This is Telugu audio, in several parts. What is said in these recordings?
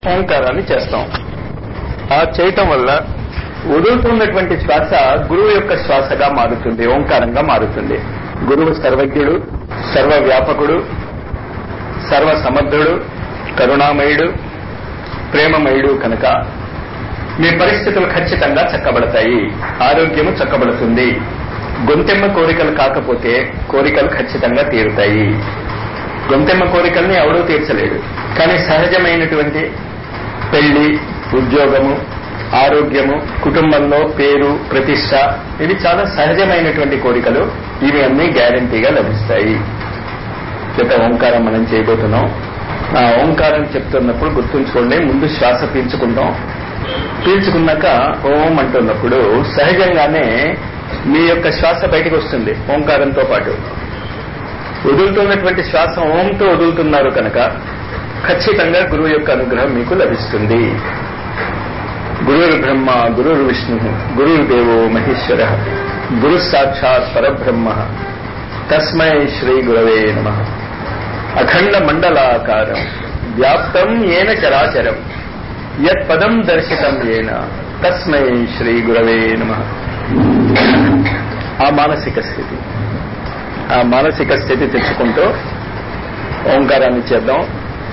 ఓంకారాన్ని చేస్తాం ఆ చేయటం వల్ల వదులుతున్నటువంటి శ్వాస గురువు యొక్క శ్వాసగా మారుతుంది ఓంకారంగా మారుతుంది గురువు సర్వజ్ఞుడు సర్వవ్యాపకుడు సర్వ సమర్థుడు కరుణామయుడు ప్రేమమయుడు కనుక మీ పరిస్థితులు ఖచ్చితంగా చక్కబడతాయి ఆరోగ్యము చక్కబడుతుంది గొంతెమ్మ కోరికలు కాకపోతే కోరికలు ఖచ్చితంగా తీరుతాయి గొంతెమ్మ కోరికల్ని ఎవడూ తీర్చలేడు కానీ సహజమైనటువంటి పెళ్లి ఉద్యోగము ఆరోగ్యము కుటుంబంలో పేరు ప్రతిష్ట ఇవి చాలా సహజమైనటువంటి కోరికలు ఇవి అన్ని గ్యారంటీగా లభిస్తాయి చేత ఓంకారం మనం చేయబోతున్నాం ఆ ఓంకారం చెప్తున్నప్పుడు గుర్తుంచుకోండి ముందు శ్వాస పీల్చుకుంటాం పీల్చుకున్నాక ఓం అంటున్నప్పుడు సహజంగానే మీ యొక్క శ్వాస బయటకు వస్తుంది ఓంకారంతో పాటు వదులుతున్నటువంటి శ్వాస ఓంతో వదులుతున్నారు కనుక ఖచ్చితంగా గురువు యొక్క అనుగ్రహం మీకు లభిస్తుంది గురుర్ బ్రహ్మ గురుర్ విష్ణు గురుర్దేవో మహేశ్వర గురు సాక్షాత్ పరబ్రహ్మ తస్మై శ్రీ గురవే నమ అఖండ మండలాకారం వ్యాప్తం ఏన చరాచరం యత్ పదం దర్శితం ఏన తస్మై శ్రీ గురవే నమ ఆ మానసిక స్థితి ఆ మానసిక స్థితి తెచ్చుకుంటూ ఓంకారాన్ని చేద్దాం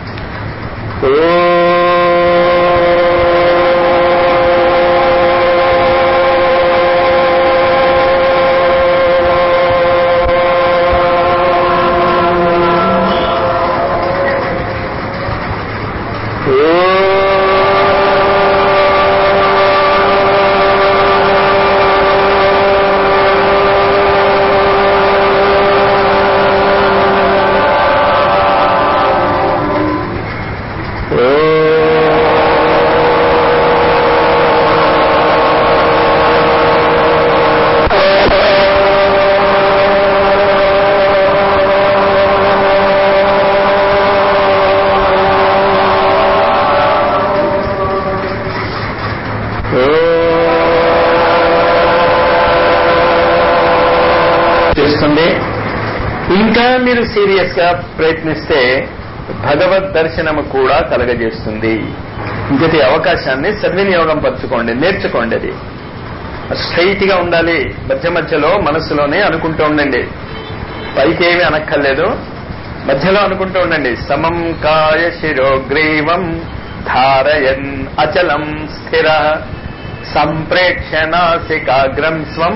చేస్తుంది ఇంకా మీరు సీరియస్ గా ప్రయత్నిస్తే భగవద్ దర్శనము కూడా కలగజేస్తుంది ఇంకటి అవకాశాన్ని సద్వినియోగం పరచుకోండి నేర్చుకోండి అది స్ట్రైట్ గా ఉండాలి మధ్య మధ్యలో మనసులోనే అనుకుంటూ ఉండండి పైకి ఏమి అనక్కర్లేదు మధ్యలో అనుకుంటూ ఉండండి సమం కాయ శిరోగ్రీవం ధారయన్ అచలం స్థిర సంప్రేక్ష నాసికాగ్రం స్వం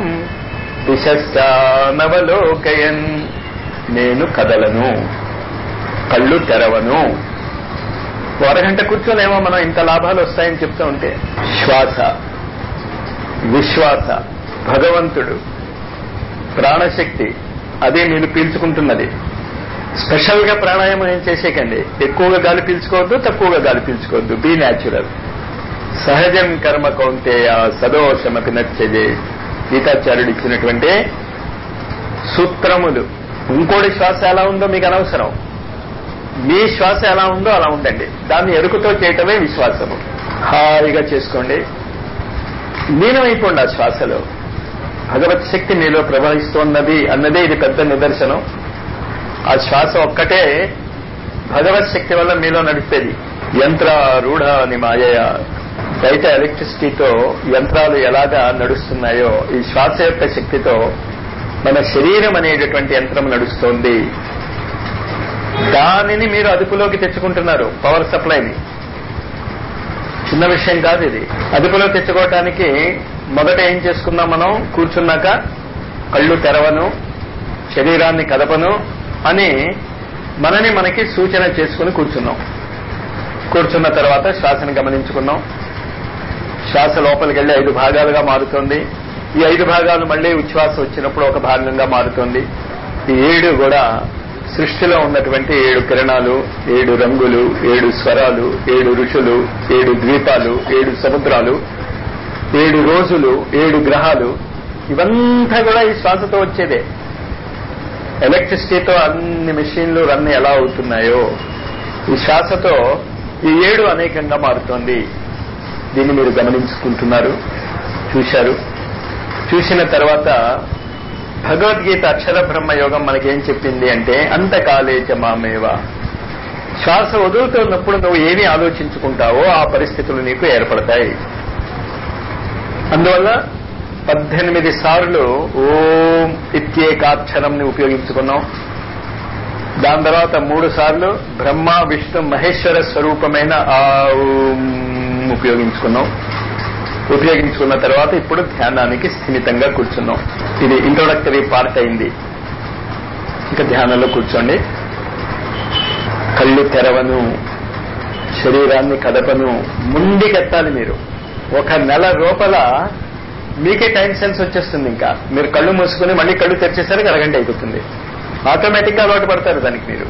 దిశశ్చానవలోకయన్ నేను కదలను కళ్ళు తెరవను ఓ అరగంట కూర్చోలేమో మనం ఇంత లాభాలు వస్తాయని చెప్తూ ఉంటే శ్వాస విశ్వాస భగవంతుడు ప్రాణశక్తి అదే మీరు పీల్చుకుంటున్నది స్పెషల్ గా ప్రాణాయామం ఏం చేసేకండి ఎక్కువగా గాలి పీల్చుకోవద్దు తక్కువగా గాలి పీల్చుకోవద్దు బీ న్యాచురల్ సహజం కర్మ కౌంతేయ సదోషమకి నచ్చజే గీతాచార్యుడు ఇచ్చినటువంటి సూత్రములు ఇంకోటి శ్వాస ఎలా ఉందో మీకు అనవసరం మీ శ్వాస ఎలా ఉందో అలా ఉండండి దాన్ని ఎరుకుతో చేయటమే విశ్వాసము హాయిగా చేసుకోండి లీనమైపోండి ఆ శ్వాసలో భగవత్ శక్తి మీలో ప్రవహిస్తోన్నది అన్నదే ఇది పెద్ద నిదర్శనం ఆ శ్వాస ఒక్కటే భగవత్ శక్తి వల్ల మీలో నడిపేది యంత్ర రూఢ అని మాయయ బయట ఎలక్ట్రిసిటీతో యంత్రాలు ఎలాగా నడుస్తున్నాయో ఈ శ్వాస యొక్క శక్తితో మన శరీరం అనేటటువంటి యంత్రం నడుస్తోంది దానిని మీరు అదుపులోకి తెచ్చుకుంటున్నారు పవర్ సప్లైని చిన్న విషయం కాదు ఇది అదుపులో తెచ్చుకోవటానికి మొదట ఏం చేసుకున్నాం మనం కూర్చున్నాక కళ్ళు తెరవను శరీరాన్ని కదపను అని మనని మనకి సూచన చేసుకుని కూర్చున్నాం కూర్చున్న తర్వాత శ్వాసను గమనించుకున్నాం శ్వాస లోపలికి వెళ్ళి ఐదు భాగాలుగా మారుతుంది ఈ ఐదు భాగాలు మళ్ళీ ఉచ్ఛ్వాస వచ్చినప్పుడు ఒక భాగంగా మారుతుంది ఈ ఏడు కూడా సృష్టిలో ఉన్నటువంటి ఏడు కిరణాలు ఏడు రంగులు ఏడు స్వరాలు ఏడు ఋషులు ఏడు ద్వీపాలు ఏడు సముద్రాలు ఏడు రోజులు ఏడు గ్రహాలు ఇవంతా కూడా ఈ శ్వాసతో వచ్చేదే ఎలక్ట్రిసిటీతో అన్ని మెషిన్లు రన్ ఎలా అవుతున్నాయో ఈ శ్వాసతో ఈ ఏడు అనేకంగా మారుతోంది దీన్ని మీరు గమనించుకుంటున్నారు చూశారు చూసిన తర్వాత భగవద్గీత అక్షర బ్రహ్మ యోగం మనకేం చెప్పింది అంటే అంతకాలే చ మామేవ శ్వాస వదులుతున్నప్పుడు నువ్వు ఏమి ఆలోచించుకుంటావో ఆ పరిస్థితులు నీకు ఏర్పడతాయి అందువల్ల పద్దెనిమిది సార్లు ఓం ఇత్యేకాక్షరంని ఉపయోగించుకున్నాం దాని తర్వాత మూడు సార్లు బ్రహ్మ విష్ణు మహేశ్వర స్వరూపమైన ఆ ఓం ఉపయోగించుకున్నాం ఉపయోగించుకున్న తర్వాత ఇప్పుడు ధ్యానానికి స్థిమితంగా కూర్చున్నాం ఇది ఇంట్రొడక్టరీ పార్ట్ అయింది ఇంకా ధ్యానంలో కూర్చోండి కళ్ళు తెరవను శరీరాన్ని కదపను ముందుకెత్తాలి మీరు ఒక నెల లోపల మీకే టైం సెన్స్ వచ్చేస్తుంది ఇంకా మీరు కళ్ళు మూసుకుని మళ్ళీ కళ్ళు తెరిచేసరికి అరగంట అయిపోతుంది ఆటోమేటిక్ గా అలవాటు పడతారు దానికి మీరు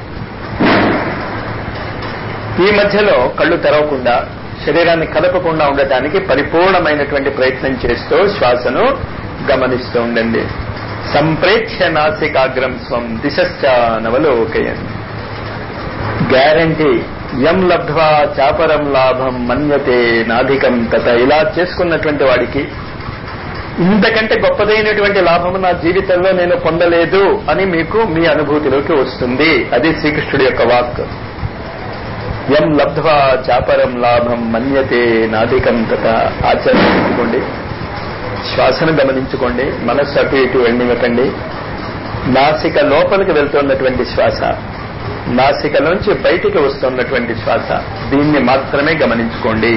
ఈ మధ్యలో కళ్ళు తెరవకుండా శరీరాన్ని కదపకుండా ఉండటానికి పరిపూర్ణమైనటువంటి ప్రయత్నం చేస్తూ శ్వాసను గమనిస్తూ ఉండండి సంప్రేక్ష నాసికాగ్రం స్వం దిశశ్చ నవలోకయన్ గ్యారంటీ యం లబ్ధ్వా చాపరం లాభం మన్యతే నాధికం తత ఇలా చేసుకున్నటువంటి వాడికి ఇంతకంటే గొప్పదైనటువంటి లాభము నా జీవితంలో నేను పొందలేదు అని మీకు మీ అనుభూతిలోకి వస్తుంది అది శ్రీకృష్ణుడి యొక్క వాక్ యం లబ్ధ్వా చాపరం లాభం మన్యతే నాధికం తత ఆచరించుకోండి శ్వాసను గమనించుకోండి మనస్సు అటు ఇటు వెళ్ళనివ్వకండి నాసిక లోపలికి వెళ్తున్నటువంటి శ్వాస నాసికలోంచి బయటికి వస్తున్నటువంటి శ్వాస దీన్ని మాత్రమే గమనించుకోండి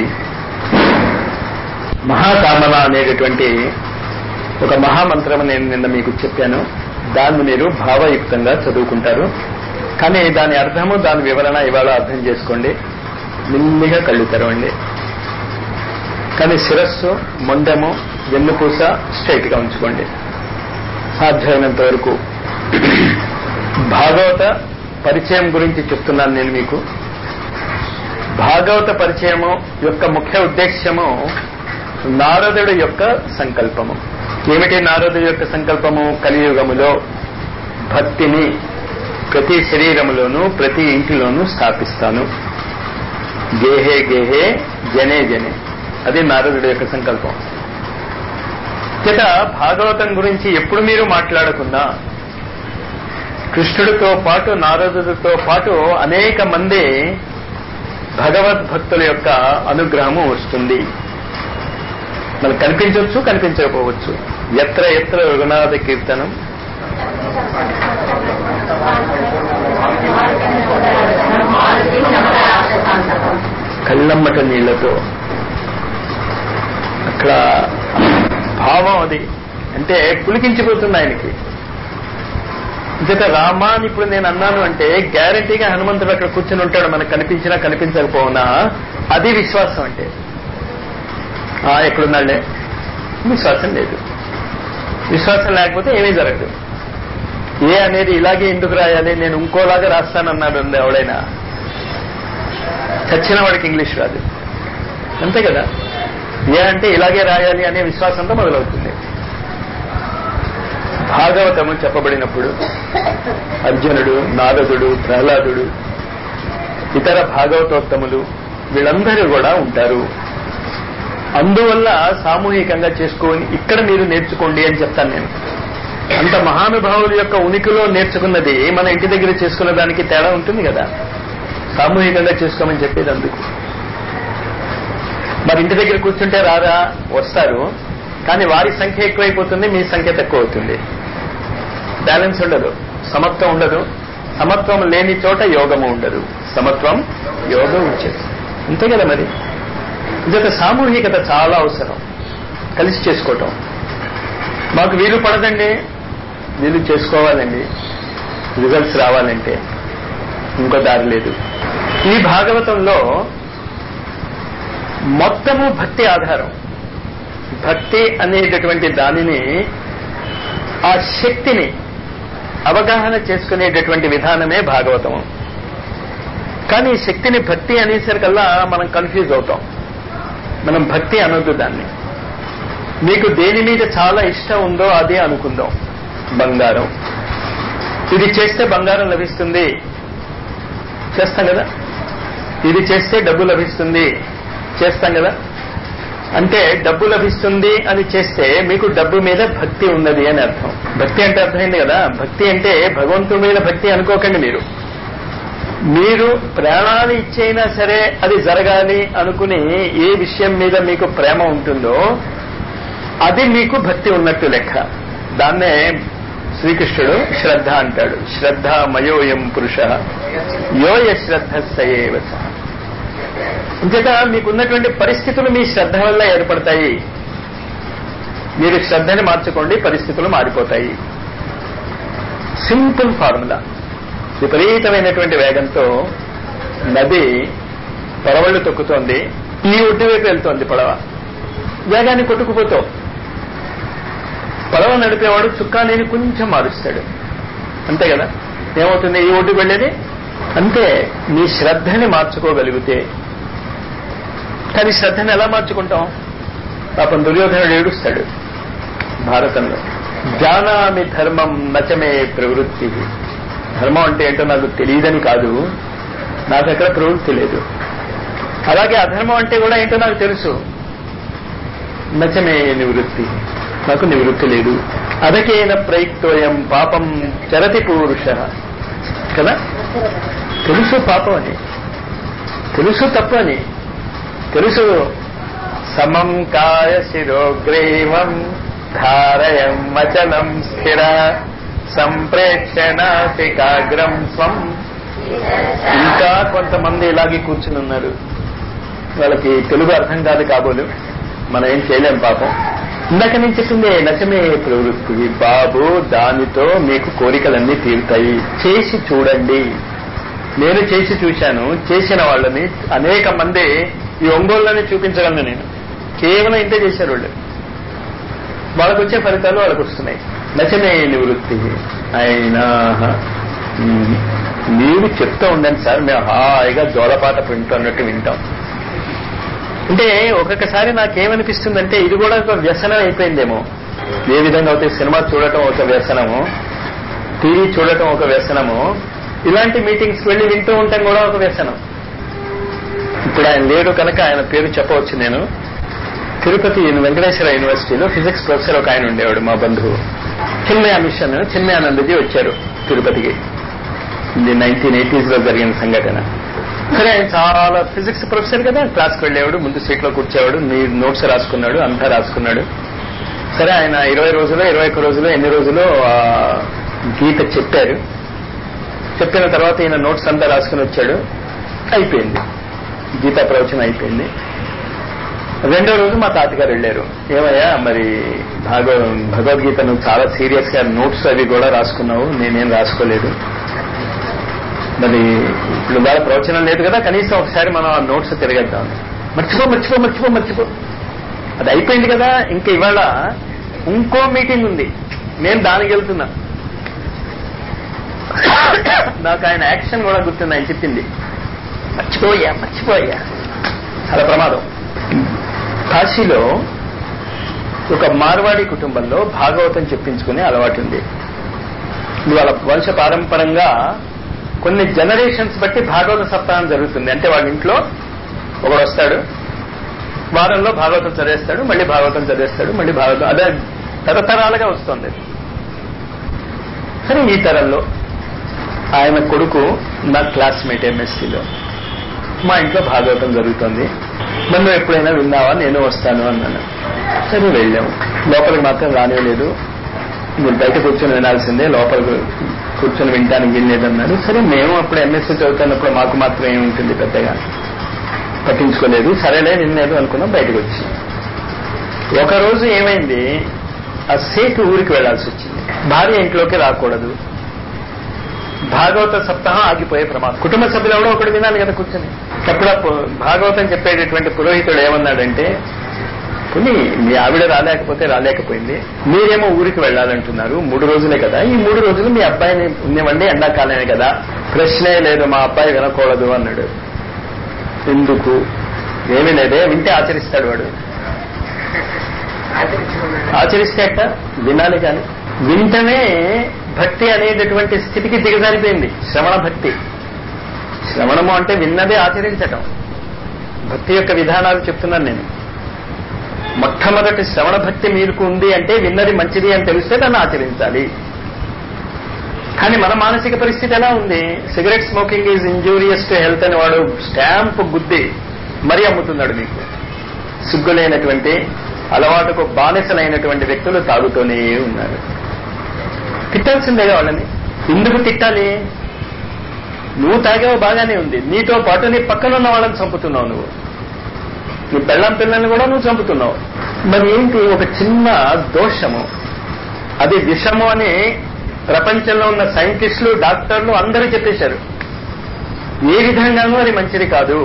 మహాకామన అనేటటువంటి ఒక మహామంత్రం నేను నిన్న మీకు చెప్పాను దాన్ని మీరు భావయుక్తంగా చదువుకుంటారు కానీ దాని అర్థము దాని వివరణ ఇవాళ అర్థం చేసుకోండి మెల్లిగా కళ్ళు తెరవండి కానీ శిరస్సు మొండెము వెన్నుపూస స్ట్రైట్ గా ఉంచుకోండి సాధ్యమైనంత వరకు భాగవత పరిచయం గురించి చెప్తున్నాను నేను మీకు భాగవత పరిచయము యొక్క ముఖ్య ఉద్దేశ్యము నారదుడు యొక్క సంకల్పము ఏమిటి నారదుడు యొక్క సంకల్పము కలియుగములో భక్తిని ప్రతి శరీరములోనూ ప్రతి ఇంటిలోనూ స్థాపిస్తాను గేహే గేహే జనే జనే అది నారదుడి యొక్క సంకల్పం చేత భాగవతం గురించి ఎప్పుడు మీరు మాట్లాడుకున్నా కృష్ణుడితో పాటు నారదుడితో పాటు అనేక మంది భగవద్భక్తుల యొక్క అనుగ్రహము వస్తుంది మనకు కనిపించవచ్చు కనిపించకపోవచ్చు ఎత్ర ఎత్ర రఘునాథ కీర్తనం కళ్ళమ్మట నీళ్లతో అక్కడ భావం అది అంటే పులికించిపోతుంది ఆయనకి ఇంకట రామా అని ఇప్పుడు నేను అన్నాను అంటే గ్యారంటీగా హనుమంతుడు అక్కడ కూర్చొని ఉంటాడు మనకు కనిపించినా కనిపించకపోవునా అది విశ్వాసం అంటే ఆ ఎక్కడున్నాళ్లే విశ్వాసం లేదు విశ్వాసం లేకపోతే ఏమీ జరగదు ఏ అనేది ఇలాగే ఎందుకు రాయాలి నేను ఇంకోలాగా రాస్తానన్నాడు అంది ఎవడైనా చచ్చిన వాడికి ఇంగ్లీష్ రాదు అంతే కదా ఏ అంటే ఇలాగే రాయాలి అనే విశ్వాసంతో మొదలవుతుంది భాగవతము చెప్పబడినప్పుడు అర్జునుడు నారదుడు ప్రహ్లాదుడు ఇతర భాగవతోత్తములు వీళ్ళందరూ కూడా ఉంటారు అందువల్ల సామూహికంగా చేసుకొని ఇక్కడ మీరు నేర్చుకోండి అని చెప్తాను నేను అంత మహానుభావుల యొక్క ఉనికిలో నేర్చుకున్నది మన ఇంటి దగ్గర చేసుకున్న దానికి తేడా ఉంటుంది కదా సామూహికంగా చేసుకోమని చెప్పేది అందుకు మరి ఇంటి దగ్గర కూర్చుంటే రారా వస్తారు కానీ వారి సంఖ్య ఎక్కువైపోతుంది మీ సంఖ్య తక్కువ అవుతుంది బ్యాలెన్స్ ఉండదు సమత్వం ఉండదు సమత్వం లేని చోట యోగము ఉండదు సమత్వం యోగం వచ్చేది అంతే కదా మరి ఇదొక సామూహికత చాలా అవసరం కలిసి చేసుకోవటం మాకు వీలు పడదండి వీలు చేసుకోవాలండి రిజల్ట్స్ రావాలంటే ఇంకో దారి లేదు ఈ భాగవతంలో మొత్తము భక్తి ఆధారం భక్తి అనేటటువంటి దానిని ఆ శక్తిని అవగాహన చేసుకునేటటువంటి విధానమే భాగవతము కానీ ఈ శక్తిని భక్తి అనేసరికల్లా మనం కన్ఫ్యూజ్ అవుతాం మనం భక్తి అనొద్దు దాన్ని మీకు దేని మీద చాలా ఇష్టం ఉందో అదే అనుకుందాం బంగారం ఇది చేస్తే బంగారం లభిస్తుంది చేస్తాం కదా ఇది చేస్తే డబ్బు లభిస్తుంది చేస్తాం కదా అంటే డబ్బు లభిస్తుంది అని చేస్తే మీకు డబ్బు మీద భక్తి ఉన్నది అని అర్థం భక్తి అంటే అర్థమైంది కదా భక్తి అంటే భగవంతుడి మీద భక్తి అనుకోకండి మీరు మీరు ప్రాణాలు ఇచ్చైనా సరే అది జరగాలి అనుకుని ఏ విషయం మీద మీకు ప్రేమ ఉంటుందో అది మీకు భక్తి ఉన్నట్టు లెక్క దాన్నే శ్రీకృష్ణుడు శ్రద్ధ అంటాడు శ్రద్ధ మయోయం పురుష యోయ శ్రద్ధ సయేవ సహ అంచేత మీకున్నటువంటి పరిస్థితులు మీ శ్రద్ధ వల్ల ఏర్పడతాయి మీరు శ్రద్ధని మార్చుకోండి పరిస్థితులు మారిపోతాయి సింపుల్ ఫార్ములా విపరీతమైనటువంటి వేగంతో నది పడవళ్ళు తొక్కుతోంది ఈ ఒడ్డు వైపు వెళ్తోంది పడవ వేగాన్ని కొట్టుకుపోతావు పడవ నడిపేవాడు చుక్కా లేని కొంచెం మారుస్తాడు అంతే కదా ఏమవుతుంది ఈ ఒడ్డుకు వెళ్ళేది అంతే నీ శ్రద్ధని మార్చుకోగలిగితే కానీ శ్రద్ధని ఎలా మార్చుకుంటాం పాపం దుర్యోధనుడు ఏడుస్తాడు భారతంలో జానామి ధర్మం నచమే ప్రవృత్తి ధర్మం అంటే ఏంటో నాకు తెలియదని కాదు నాకు ఎక్కడ ప్రవృత్తి లేదు అలాగే అధర్మం అంటే కూడా ఏంటో నాకు తెలుసు నచమే నివృత్తి నాకు నివృత్తి లేదు అదకేన ప్రయుక్తోయం పాపం చరతి పూరుష కదా తెలుసు పాపం అని తెలుసు తప్పు అని తెలుసు సమం కాయ శిరోగ్రీవం ధారయం వచనం స్థిర సంప్రేక్షణాసికాగ్రం స్వం ఇంకా కొంతమంది ఇలాగే కూర్చుని ఉన్నారు వాళ్ళకి తెలుగు అర్థం కాదు కాబోలు మనం ఏం చేయలేం పాపం ఇందాక నేను చెప్పింది నచమే ప్రవృత్తి బాబు దానితో మీకు కోరికలన్నీ తీరుతాయి చేసి చూడండి నేను చేసి చూశాను చేసిన వాళ్ళని అనేక మంది ఈ ఒంగోళ్ళని చూపించగలను నేను కేవలం ఇంతే చేశారు వాళ్ళు వాళ్ళకు వచ్చే ఫలితాలు వాళ్ళకు వస్తున్నాయి నచమే నివృత్తి అయినా మీరు చెప్తూ ఉండండి సార్ మేము హాయిగా జోలపాట వింటున్నట్టు వింటాం అంటే ఒక్కొక్కసారి నాకేమనిపిస్తుందంటే ఇది కూడా ఒక వ్యసనం అయిపోయిందేమో ఏ విధంగా అయితే సినిమా చూడటం ఒక వ్యసనము టీవీ చూడటం ఒక వ్యసనము ఇలాంటి మీటింగ్స్ వెళ్ళి వింటూ ఉండటం కూడా ఒక వ్యసనం ఇప్పుడు ఆయన లేడు కనుక ఆయన పేరు చెప్పవచ్చు నేను తిరుపతి వెంకటేశ్వర యూనివర్సిటీలో ఫిజిక్స్ ప్రొఫెసర్ ఒక ఆయన ఉండేవాడు మా బంధువు చిన్మయ మిషన్ చిన్మయానందజీ వచ్చారు తిరుపతికి ఇది నైన్టీన్ ఎయిటీస్ లో జరిగిన సంఘటన సరే ఆయన చాలా ఫిజిక్స్ ప్రొఫెసర్ కదా క్లాస్కి వెళ్ళేవాడు ముందు సీట్ లో కూర్చోవాడు నీ నోట్స్ రాసుకున్నాడు అంతా రాసుకున్నాడు సరే ఆయన ఇరవై రోజులు ఇరవై ఒక్క రోజులు ఎన్ని రోజులు గీత చెప్పారు చెప్పిన తర్వాత ఈయన నోట్స్ అంతా రాసుకుని వచ్చాడు అయిపోయింది గీతా ప్రవచనం అయిపోయింది రెండో రోజు మా తాతగారు వెళ్ళారు ఏమయ్యా మరి భాగవ భగవద్గీత నువ్వు చాలా సీరియస్ గా నోట్స్ అవి కూడా రాసుకున్నావు నేనేం రాసుకోలేదు మరి ఇప్పుడు వాళ్ళ ప్రవచనం లేదు కదా కనీసం ఒకసారి మనం ఆ నోట్స్ తిరగేద్దాం మర్చిపో మర్చిపో మర్చిపో మర్చిపో అది అయిపోయింది కదా ఇంకా ఇవాళ ఇంకో మీటింగ్ ఉంది నేను దానికి వెళ్తున్నా నాకు ఆయన యాక్షన్ కూడా గుర్తుంది ఆయన చెప్పింది మర్చిపోయా మర్చిపోయా చాలా ప్రమాదం కాశీలో ఒక మార్వాడి కుటుంబంలో భాగవతం చెప్పించుకునే అలవాటు ఉంది వాళ్ళ వంశ పారంపరంగా కొన్ని జనరేషన్స్ బట్టి భాగవత సప్తాహం జరుగుతుంది అంటే వాళ్ళ ఇంట్లో ఒకడు వస్తాడు వారంలో భాగవతం చదివేస్తాడు మళ్ళీ భాగవతం చదివేస్తాడు మళ్ళీ భాగవతం అదే తరతరాలుగా వస్తుంది సరే ఈ తరంలో ఆయన కొడుకు నా క్లాస్మేట్ ఎంఎస్సీలో మా ఇంట్లో భాగవతం జరుగుతుంది మరి నువ్వు ఎప్పుడైనా విన్నావా నేను వస్తాను అన్నాను సరే వెళ్ళాము లోపలికి మాత్రం రానివ్వలేదు మీరు బయట కూర్చొని వినాల్సిందే లోపల కూర్చొని వినడానికి వీల్లేదన్నారు సరే మేము అప్పుడు ఎంఎస్సీ చదువుతున్నప్పుడు మాకు మాత్రం ఏముంటుంది పెద్దగా పట్టించుకోలేదు సరేలే వినలేదు అనుకున్నాం బయటకు వచ్చి ఒకరోజు ఏమైంది ఆ సేటు ఊరికి వెళ్లాల్సి వచ్చింది భార్య ఇంట్లోకి రాకూడదు భాగవత సప్తాహం ఆగిపోయే ప్రమాదం కుటుంబ సభ్యులు ఎవడో ఒకటి వినాలి కదా కూర్చొని అప్పుడు భాగవతం చెప్పేటటువంటి పురోహితుడు ఏమన్నాడంటే పుని మీ ఆవిడ రాలేకపోతే రాలేకపోయింది మీరేమో ఊరికి వెళ్ళాలంటున్నారు మూడు రోజులే కదా ఈ మూడు రోజులు మీ అబ్బాయిని ఉన్నవండి ఎండాకాలమే కదా ప్రశ్నే లేదు మా అబ్బాయి వినకూడదు అన్నాడు ఎందుకు ఏమీ లేదే వింటే ఆచరిస్తాడు వాడు ఆచరిస్తే అట్ట వినాలి కానీ వింటనే భక్తి అనేటటువంటి స్థితికి దిగజారిపోయింది శ్రవణ భక్తి శ్రవణము అంటే విన్నదే ఆచరించటం భక్తి యొక్క విధానాలు చెప్తున్నాను నేను మొట్టమొదటి శ్రవణ భక్తి మీకు ఉంది అంటే విన్నది మంచిది అని తెలిస్తే దాన్ని ఆచరించాలి కానీ మన మానసిక పరిస్థితి ఎలా ఉంది cigarette smoking is injurious to health అని వాడు స్టాంప్ గుద్ది మరీ అమ్ముతున్నాడు మీకు సిగ్గులేనటువంటి అలవాటుకు బానిసలైనటువంటి వ్యక్తులు తాగుతూనే ఉన్నారు తిట్టాల్సిందేగా వాళ్ళని ఎందుకు తిట్టాలి నువ్వు తాగావు బాగానే ఉంది నీతో పాటు నీ పక్కన ఉన్న వాళ్ళని చంపుతున్నావు నువ్వు నీ పెళ్ళం పిల్లల్ని కూడా నువ్వు చంపుతున్నావు మరి ఏంటి ఒక చిన్న దోషము అది విషము అని ప్రపంచంలో ఉన్న సైంటిస్టులు డాక్టర్లు అందరూ చెప్పేశారు ఏ విధంగానూ అది మంచిది కాదు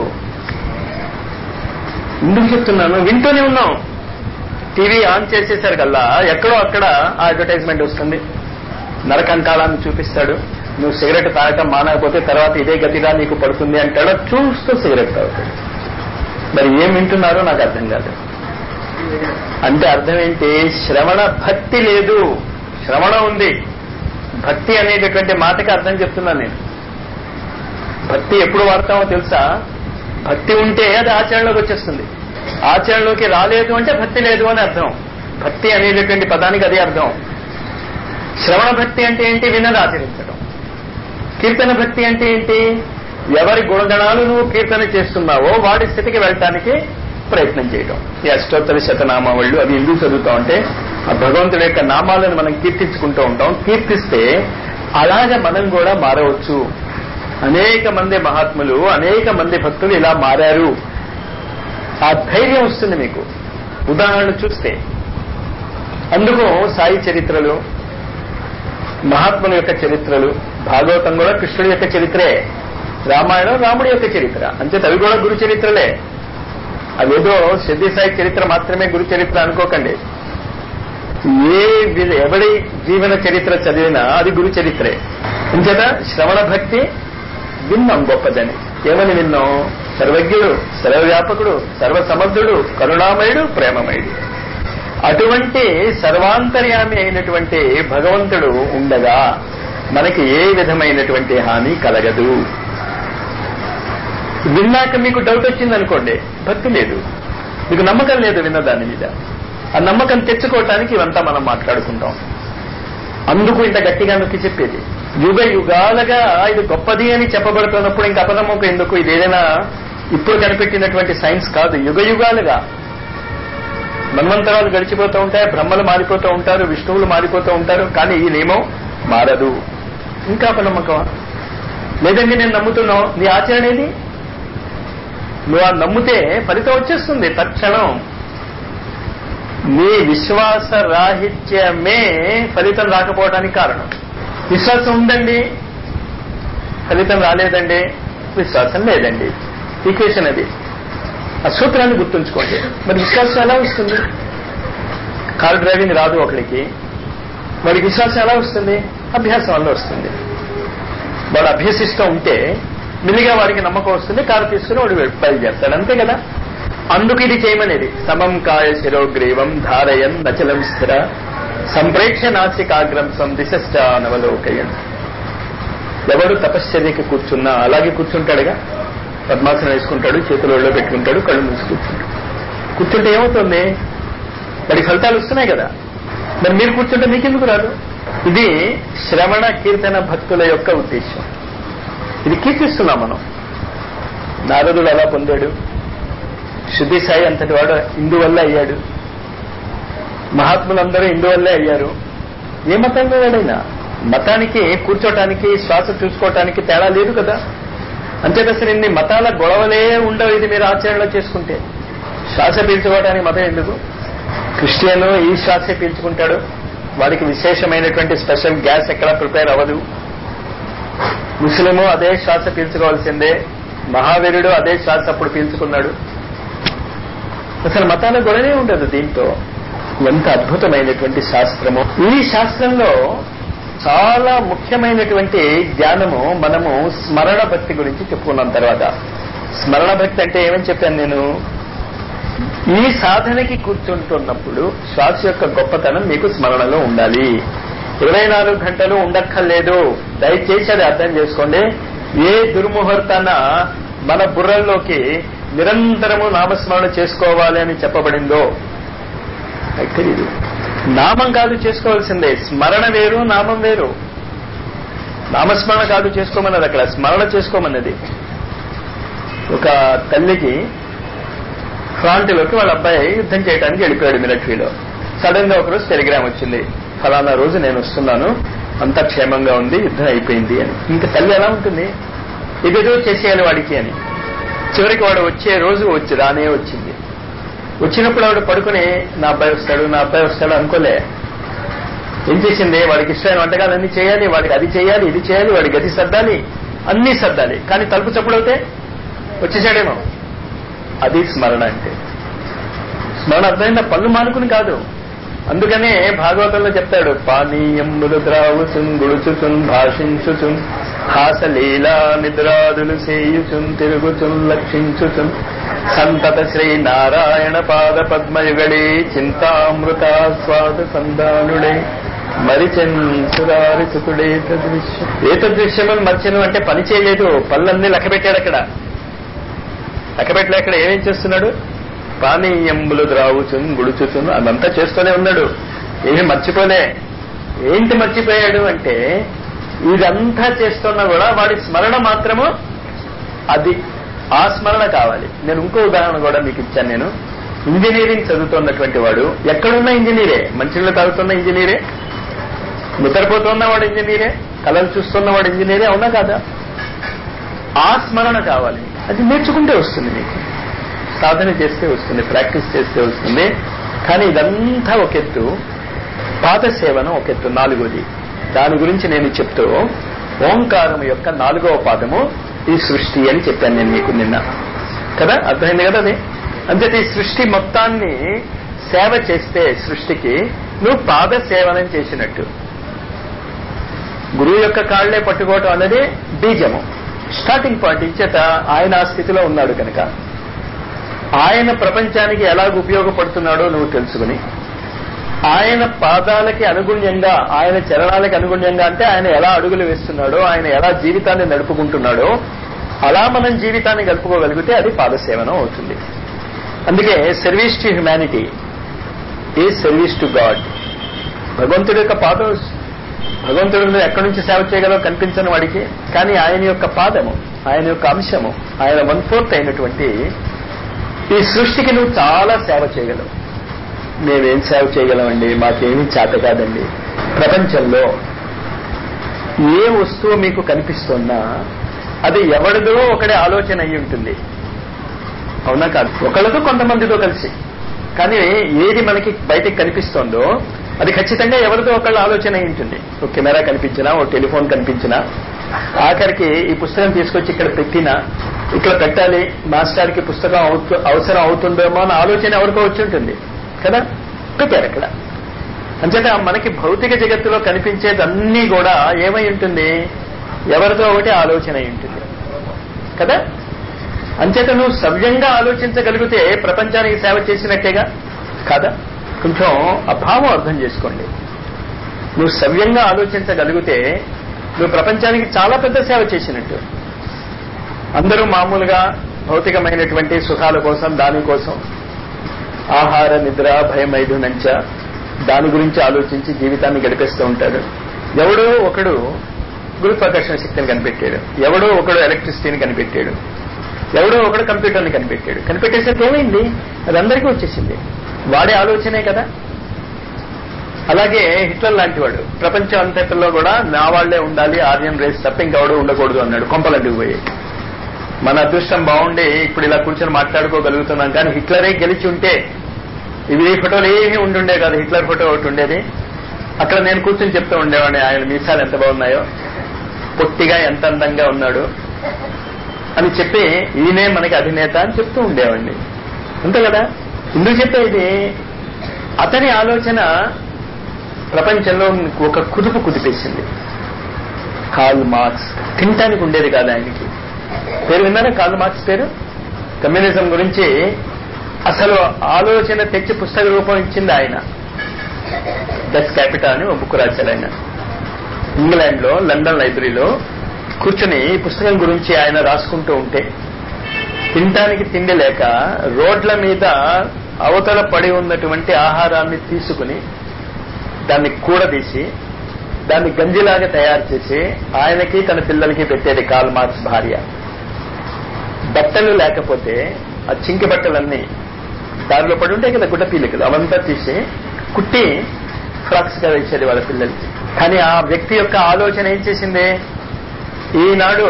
ఎందుకు చెప్తున్నాను వింటూనే ఉన్నాం టీవీ ఆన్ చేసేసారు కల్లా ఎక్కడో అక్కడ ఆ అడ్వర్టైజ్మెంట్ వస్తుంది నరకంకాలాన్ని చూపిస్తాడు నువ్వు సిగరెట్ తాగటం మానకపోతే తర్వాత ఇదే గతిగా నీకు పడుతుంది అంటాడో చూస్తూ సిగరెట్ తాగుతాడు మరి ఏం వింటున్నారో నాకు అర్థం కాదు అంటే అర్థం ఏంటి శ్రవణ భక్తి లేదు శ్రవణ ఉంది భక్తి అనేటటువంటి మాటకి అర్థం చెప్తున్నాను నేను భక్తి ఎప్పుడు వాడతామో తెలుసా భక్తి ఉంటే అది ఆచరణలోకి వచ్చేస్తుంది ఆచరణలోకి రాలేదు అంటే భక్తి లేదు అని అర్థం భక్తి అనేటటువంటి పదానికి అదే అర్థం శ్రవణ భక్తి అంటే ఏంటి విన్నది ఆచరించడం కీర్తన భక్తి అంటే ఏంటి ఎవరి గుణగణాలు నువ్వు కీర్తన చేస్తున్నావో వాడి స్థితికి వెళ్ళటానికి ప్రయత్నం చేయడం ఈ అష్టోత్తర శతనామావళ్ళు అవి ఎందుకు చదువుతాం అంటే ఆ భగవంతుడి యొక్క నామాలను మనం కీర్తించుకుంటూ ఉంటాం కీర్తిస్తే అలాగ మనం కూడా మారవచ్చు అనేక మంది మహాత్ములు అనేక మంది భక్తులు ఇలా మారారు ఆ ధైర్యం వస్తుంది మీకు ఉదాహరణలు చూస్తే అందుకు సాయి చరిత్రలు మహాత్ముల యొక్క చరిత్రలు భాగవతం కూడా కృష్ణుడి యొక్క చరిత్రే రామాయణం రాముడి యొక్క చరిత్ర అంచేత అవి కూడా గురు చరిత్రలే అదేదో సిద్ధి సాయి చరిత్ర మాత్రమే గురు చరిత్ర అనుకోకండి ఏ వి- ఎవడి జీవన చరిత్ర చదివినా అది గురు చరిత్రే అంచేత శ్రవణ భక్తి విన్నాం గొప్పదని ఏమని విన్నాం సర్వజ్ఞుడు సర్వవ్యాపకుడు సర్వసమర్థుడు కరుణామయుడు ప్రేమమయుడు అటువంటి సర్వాంతర్యామి అయినటువంటి భగవంతుడు ఉండగా మనకి ఏ విధమైనటువంటి హాని కలగదు విన్నాక మీకు డౌట్ వచ్చింది అనుకోండి భక్తి లేదు మీకు నమ్మకం లేదు విన్న దాని మీద ఆ నమ్మకం తెచ్చుకోవటానికి ఇవంతా మనం మాట్లాడుకుంటాం అందుకు ఇంత గట్టిగా నొక్కి చెప్పేది యుగ యుగాలుగా ఇది గొప్పది అని చెప్పబడుతున్నప్పుడు ఇంక అపనమ్మకం ఎందుకు ఇది ఏదైనా ఇప్పుడు కనిపెట్టినటువంటి సైన్స్ కాదు యుగ యుగాలుగా మన్వంతరాలు గడిచిపోతూ ఉంటాయి బ్రహ్మలు మారిపోతూ ఉంటారు విష్ణువులు మారిపోతూ ఉంటారు కానీ ఈ నియమం మారదు ఇంకా అపనమ్మకమా లేదండి నేను నమ్ముతున్నావు నీ ఆచరణ ఏది నువ్వు ఆ నమ్మితే ఫలితం వచ్చేస్తుంది తక్షణం నీ విశ్వాస రాహిత్యమే ఫలితం రాకపోవడానికి కారణం విశ్వాసం ఉందండి ఫలితం రాలేదండి విశ్వాసం లేదండి ఈక్వేషన్ అది ఆ సూత్రాన్ని గుర్తుంచుకోండి మరి విశ్వాసం ఎలా వస్తుంది కారు డ్రైవింగ్ రాదు ఒకరికి వాడికి విశ్వాసం ఎలా వస్తుంది అభ్యాసం వల్ల వస్తుంది వాడు అభ్యసిస్తూ ఉంటే మిల్లిగా వాడికి నమ్మకం వస్తుంది కారు తీసుకుని వాడు బయలుదేరుతాడు అంతే కదా అందుకు ఇది చేయమనేది సమం కాయ శిరోగ్రీవం ధారయన్ నచలం స్థిర సంప్రేక్ష నాసికాగ్రం సందిశ నవలోకయన్ ఎవడు తపశ్చర్యకి కూర్చున్నా అలాగే కూర్చుంటాడుగా పద్మాసనం వేసుకుంటాడు చేతులు ఒళ్ళో పెట్టుకుంటాడు కళ్ళు మూసి కూర్చుంటాడు కూర్చుంటే ఏమవుతుంది వాడికి ఫలితాలు వస్తున్నాయి కదా మరి మీరు కూర్చుంటే మీకెందుకు రాదు ఇది శ్రవణ కీర్తన భక్తుల యొక్క ఉద్దేశం ఇది కీర్తిస్తున్నాం మనం నారదుడు ఎలా పొందాడు శుద్ధి సాయి అంతటి వాడు ఇందువల్ల అయ్యాడు మహాత్ములందరూ ఇందువల్లే అయ్యారు ఏ మతంలో వాడైనా మతానికి కూర్చోటానికి శ్వాస చూసుకోవటానికి తేడా లేదు కదా అంతేత అసలు ఇన్ని మతాల గొడవలే ఉండవు ఇది మీరు ఆచరణలో చేసుకుంటే శ్వాస పీల్చుకోవడానికి మతం ఎందుకు క్రిస్టియన్ ఈ శ్వాసే పీల్చుకుంటాడు వాడికి విశేషమైనటువంటి స్పెషల్ గ్యాస్ ఎక్కడ ప్రిపేర్ అవ్వదు ముస్లిము అదే శ్వాస పీల్చుకోవాల్సిందే మహావీరుడు అదే శ్వాస అప్పుడు పీల్చుకున్నాడు అసలు మతాల గొడవనే ఉండదు దీంతో ఎంత అద్భుతమైనటువంటి శాస్త్రము ఈ శాస్త్రంలో చాలా ముఖ్యమైనటువంటి జ్ఞానము మనము స్మరణ భక్తి గురించి చెప్పుకున్నాం తర్వాత స్మరణ భక్తి అంటే ఏమని చెప్పాను నేను ఈ సాధనకి కూర్చుంటున్నప్పుడు శ్వాస యొక్క గొప్పతనం మీకు స్మరణలో ఉండాలి ఇరవై నాలుగు గంటలు ఉండక్కర్లేదు దయచేసి అది అర్థం చేసుకోండి ఏ దుర్ముహూర్తాన మన బుర్రల్లోకి నిరంతరము నామస్మరణ చేసుకోవాలి అని చెప్పబడిందో నాకు తెలీదు నామం కాదు చేసుకోవాల్సిందే స్మరణ వేరు నామం వేరు నామస్మరణ కాదు చేసుకోమన్నది అక్కడ స్మరణ చేసుకోమన్నది ఒక తల్లికి ఫ్రాంట్లోకి వాళ్ళ అబ్బాయి యుద్ధం చేయడానికి వెళ్ళిపోయాడు మిలిటరీలో సడన్ గా ఒకరోజు టెలిగ్రామ్ వచ్చింది ఫలానా రోజు నేను వస్తున్నాను అంతా క్షేమంగా ఉంది యుద్ధం అయిపోయింది అని ఇంకా తల్లి ఎలా ఉంటుంది ఇదేదో చేసేయాలి వాడికి అని చివరికి వాడు వచ్చే రోజు వచ్చి రానే వచ్చింది వచ్చినప్పుడు ఆవిడ పడుకుని నా అబ్బాయి వస్తాడు నా అబ్బాయి వస్తాడు అనుకోలే ఏం చేసింది వాడికి ఇష్టమైన వంటకాలు అన్ని చేయాలి వాడికి అది చేయాలి ఇది చేయాలి వాడి గది సర్దాలి అన్ని సర్దాలి కానీ తలుపు చప్పుడవుతే వచ్చేసాడేమో అది స్మరణ అంటే స్మరణ అర్థమైందా పళ్ళు మానుకుని కాదు అందుకనే భాగవతంలో చెప్తాడు పానీయములు ద్రావుచున్ గుడుచుచున్ భాషించుచున్ హాసలీలా నిద్రాదులు సేయుచున్ తిరుగుచున్ లక్షించుచున్ సంతత శ్రీ నారాయణ పాద పద్మయుగడే చింతామృత స్వాద సంధానుడే మరిచన్ సురారి సుతుడే తదృశ్యం ఏ తదృశ్యమని మర్చను అంటే పని చేయలేదు పళ్ళన్నీ లెక్క పెట్టాడు అక్కడ లెక్క పెట్టలే అక్కడ ఏమేం చేస్తున్నాడు పానీయంబులు ద్రావుచున్ గుడుచుచున్ అదంతా చేస్తూనే ఉన్నాడు ఏమీ మర్చిపోలే ఏంటి మర్చిపోయాడు అంటే ఇదంతా చేస్తున్నా కూడా వాడి స్మరణ మాత్రము అది ఆ స్మరణ కావాలి నేను ఇంకో ఉదాహరణ కూడా మీకు ఇచ్చాను నేను ఇంజనీరింగ్ చదువుతున్నటువంటి వాడు ఎక్కడున్న ఇంజనీరే మంచినీళ్ళు తాగుతున్న ఇంజనీరే నిద్రపోతున్న వాడు ఇంజనీరే కళలు చూస్తున్న వాడు ఇంజనీరే అవునా కాదా ఆ స్మరణ కావాలి అది నేర్చుకుంటే వస్తుంది మీకు సాధన చేస్తే వస్తుంది ప్రాక్టీస్ చేస్తే వస్తుంది కానీ ఇదంతా ఒక ఎత్తు పాద సేవనం ఒక ఎత్తు నాలుగోది దాని గురించి నేను చెప్తూ ఓంకారం యొక్క నాలుగవ పాదము ఈ సృష్టి అని చెప్పాను నేను మీకు నిన్న కదా అర్థమైంది కదా అది అంతే ఈ సృష్టి మొత్తాన్ని సేవ చేస్తే సృష్టికి నువ్వు పాద సేవనం చేసినట్టు గురువు యొక్క కాళ్లే పట్టుకోవటం అనేది బీజము స్టార్టింగ్ పాయింట్ ఇచ్చేత ఆయన ఆ స్థితిలో ఉన్నాడు కనుక ఆయన ప్రపంచానికి ఎలాగ ఉపయోగపడుతున్నాడో నువ్వు తెలుసుకుని ఆయన పాదాలకి అనుగుణ్యంగా ఆయన చరణాలకి అనుగుణ్యంగా అంటే ఆయన ఎలా అడుగులు వేస్తున్నాడో ఆయన ఎలా జీవితాన్ని నడుపుకుంటున్నాడో అలా మనం జీవితాన్ని గడుపుకోగలిగితే అది పాదసేవనం అవుతుంది అందుకే సర్వీస్ టు హ్యుమానిటీ ఈ సర్వీస్ టు గాడ్ భగవంతుడి యొక్క పాదం భగవంతుడు ఎక్కడి నుంచి సేవ చేయగలవో కనిపించని వాడికి కానీ ఆయన యొక్క పాదము ఆయన యొక్క అంశము ఆయన వన్ ఫోర్త్ అయినటువంటి ఈ సృష్టికి నువ్వు చాలా సేవ చేయగలవు మేమేం సేవ చేయగలమండి మాకేమీ చేత కాదండి ప్రపంచంలో ఏ వస్తువు మీకు కనిపిస్తున్నా అది ఎవరిదో ఒకటి ఆలోచన అయి ఉంటుంది అవునా కాదు ఒకళ్ళతో కొంతమందితో కలిసి కానీ ఏది మనకి బయటికి కనిపిస్తోందో అది ఖచ్చితంగా ఎవరితో ఒకళ్ళ ఆలోచన అయి ఉంటుంది ఒక కెమెరా కనిపించినా ఓ టెలిఫోన్ కనిపించినా ఆఖరికి ఈ పుస్తకం తీసుకొచ్చి ఇక్కడ పెట్టినా ఇక్కడ పెట్టాలి మాస్టర్కి పుస్తకం అవుతు- అవసరం అవుతుందేమో అన్న ఆలోచన ఎవరికో వచ్చి ఉంటుంది కదా పెట్టారు అక్కడ అంచేత మనకి భౌతిక జగత్తులో కనిపించేదన్నీ కూడా ఏమై ఉంటుంది ఎవరితో ఒకటి ఆలోచన అయి ఉంటుంది కదా అంచేత నువ్వు సవ్యంగా ఆలోచించగలిగితే ప్రపంచానికి సేవ చేసినట్టేగా కాదా కొంచెం అభావం అర్థం చేసుకోండి నువ్వు సవ్యంగా ఆలోచించగలిగితే నువ్వు ప్రపంచానికి చాలా పెద్ద సేవ చేసినట్టు అందరూ మామూలుగా భౌతికమైనటువంటి సుఖాల కోసం దానికోసం ఆహార నిద్ర భయమైదునంచ దాని గురించి ఆలోచించి జీవితాన్ని గడిపేస్తూ ఉంటాడు ఎవడో ఒకడు గురుత్వాకర్షణ శక్తిని కనిపెట్టాడు ఎవడో ఒకడు ఎలక్ట్రిసిటీని కనిపెట్టాడు ఎవడో ఒకడు కంప్యూటర్ని కనిపెట్టాడు కనిపెట్టేసరికి ఏమైంది అది అందరికీ వచ్చేసింది వాడే ఆలోచనే కదా అలాగే హిట్లర్ లాంటి వాడు ప్రపంచం అంతటిలో కూడా నా వాళ్లే ఉండాలి ఆర్యన్ రేస్ తప్ప ఇంకెవడో ఉండకూడదు అన్నాడు కొంపలంటికి పోయి మన అదృష్టం బాగుండి ఇప్పుడు ఇలా కూర్చొని మాట్లాడుకోగలుగుతున్నాం కానీ హిట్లరే గెలిచి ఉంటే ఇవి ఈ ఫోటోలు ఏమీ ఉండుండే కాదు హిట్లర్ ఫోటో ఒకటి ఉండేది అక్కడ నేను కూర్చొని చెప్తూ ఉండేవాడిని ఆయన మీసాలు ఎంత బాగున్నాయో పొట్టిగా ఎంత అందంగా ఉన్నాడు అని చెప్పి ఈయనే మనకి అధినేత అని చెప్తూ ఉండేవాడిని అంతే కదా ఎందుకు చెప్పేది అతని ఆలోచన ప్రపంచంలో ఒక కుదుపు కుదిపేసింది కాల్ మార్క్స్ తినటానికి ఉండేది కాదు ఆయనకి పేరు విన్నారా కాల్ మార్క్స్ పేరు కమ్యూనిజం గురించి అసలు ఆలోచన తెచ్చి పుస్తక రూపం ఇచ్చింది ఆయన డచ్ క్యాపిటల్ అని ఒక బుక్ రాశాడు ఆయన ఇంగ్లాండ్ లో లండన్ లైబ్రరీలో కూర్చుని ఈ పుస్తకం గురించి ఆయన రాసుకుంటూ ఉంటే తినటానికి తిండి లేక రోడ్ల మీద అవతల పడి ఉన్నటువంటి ఆహారాన్ని తీసుకుని దాన్ని కూడదీసి దాన్ని గంజిలాగా తయారు చేసి ఆయనకి తన పిల్లలకి పెట్టేది కాల్ మార్క్స్ భార్య బట్టలు లేకపోతే ఆ చింకి బట్టలన్నీ దారిలో పడి ఉంటాయి కదా గుడ్డ పీలికలు అవంతా తీసి కుట్టి ఫ్రాక్స్ గా వేసేది వాళ్ళ పిల్లలకి కానీ ఆ వ్యక్తి యొక్క ఆలోచన ఏం చేసింది ఈనాడు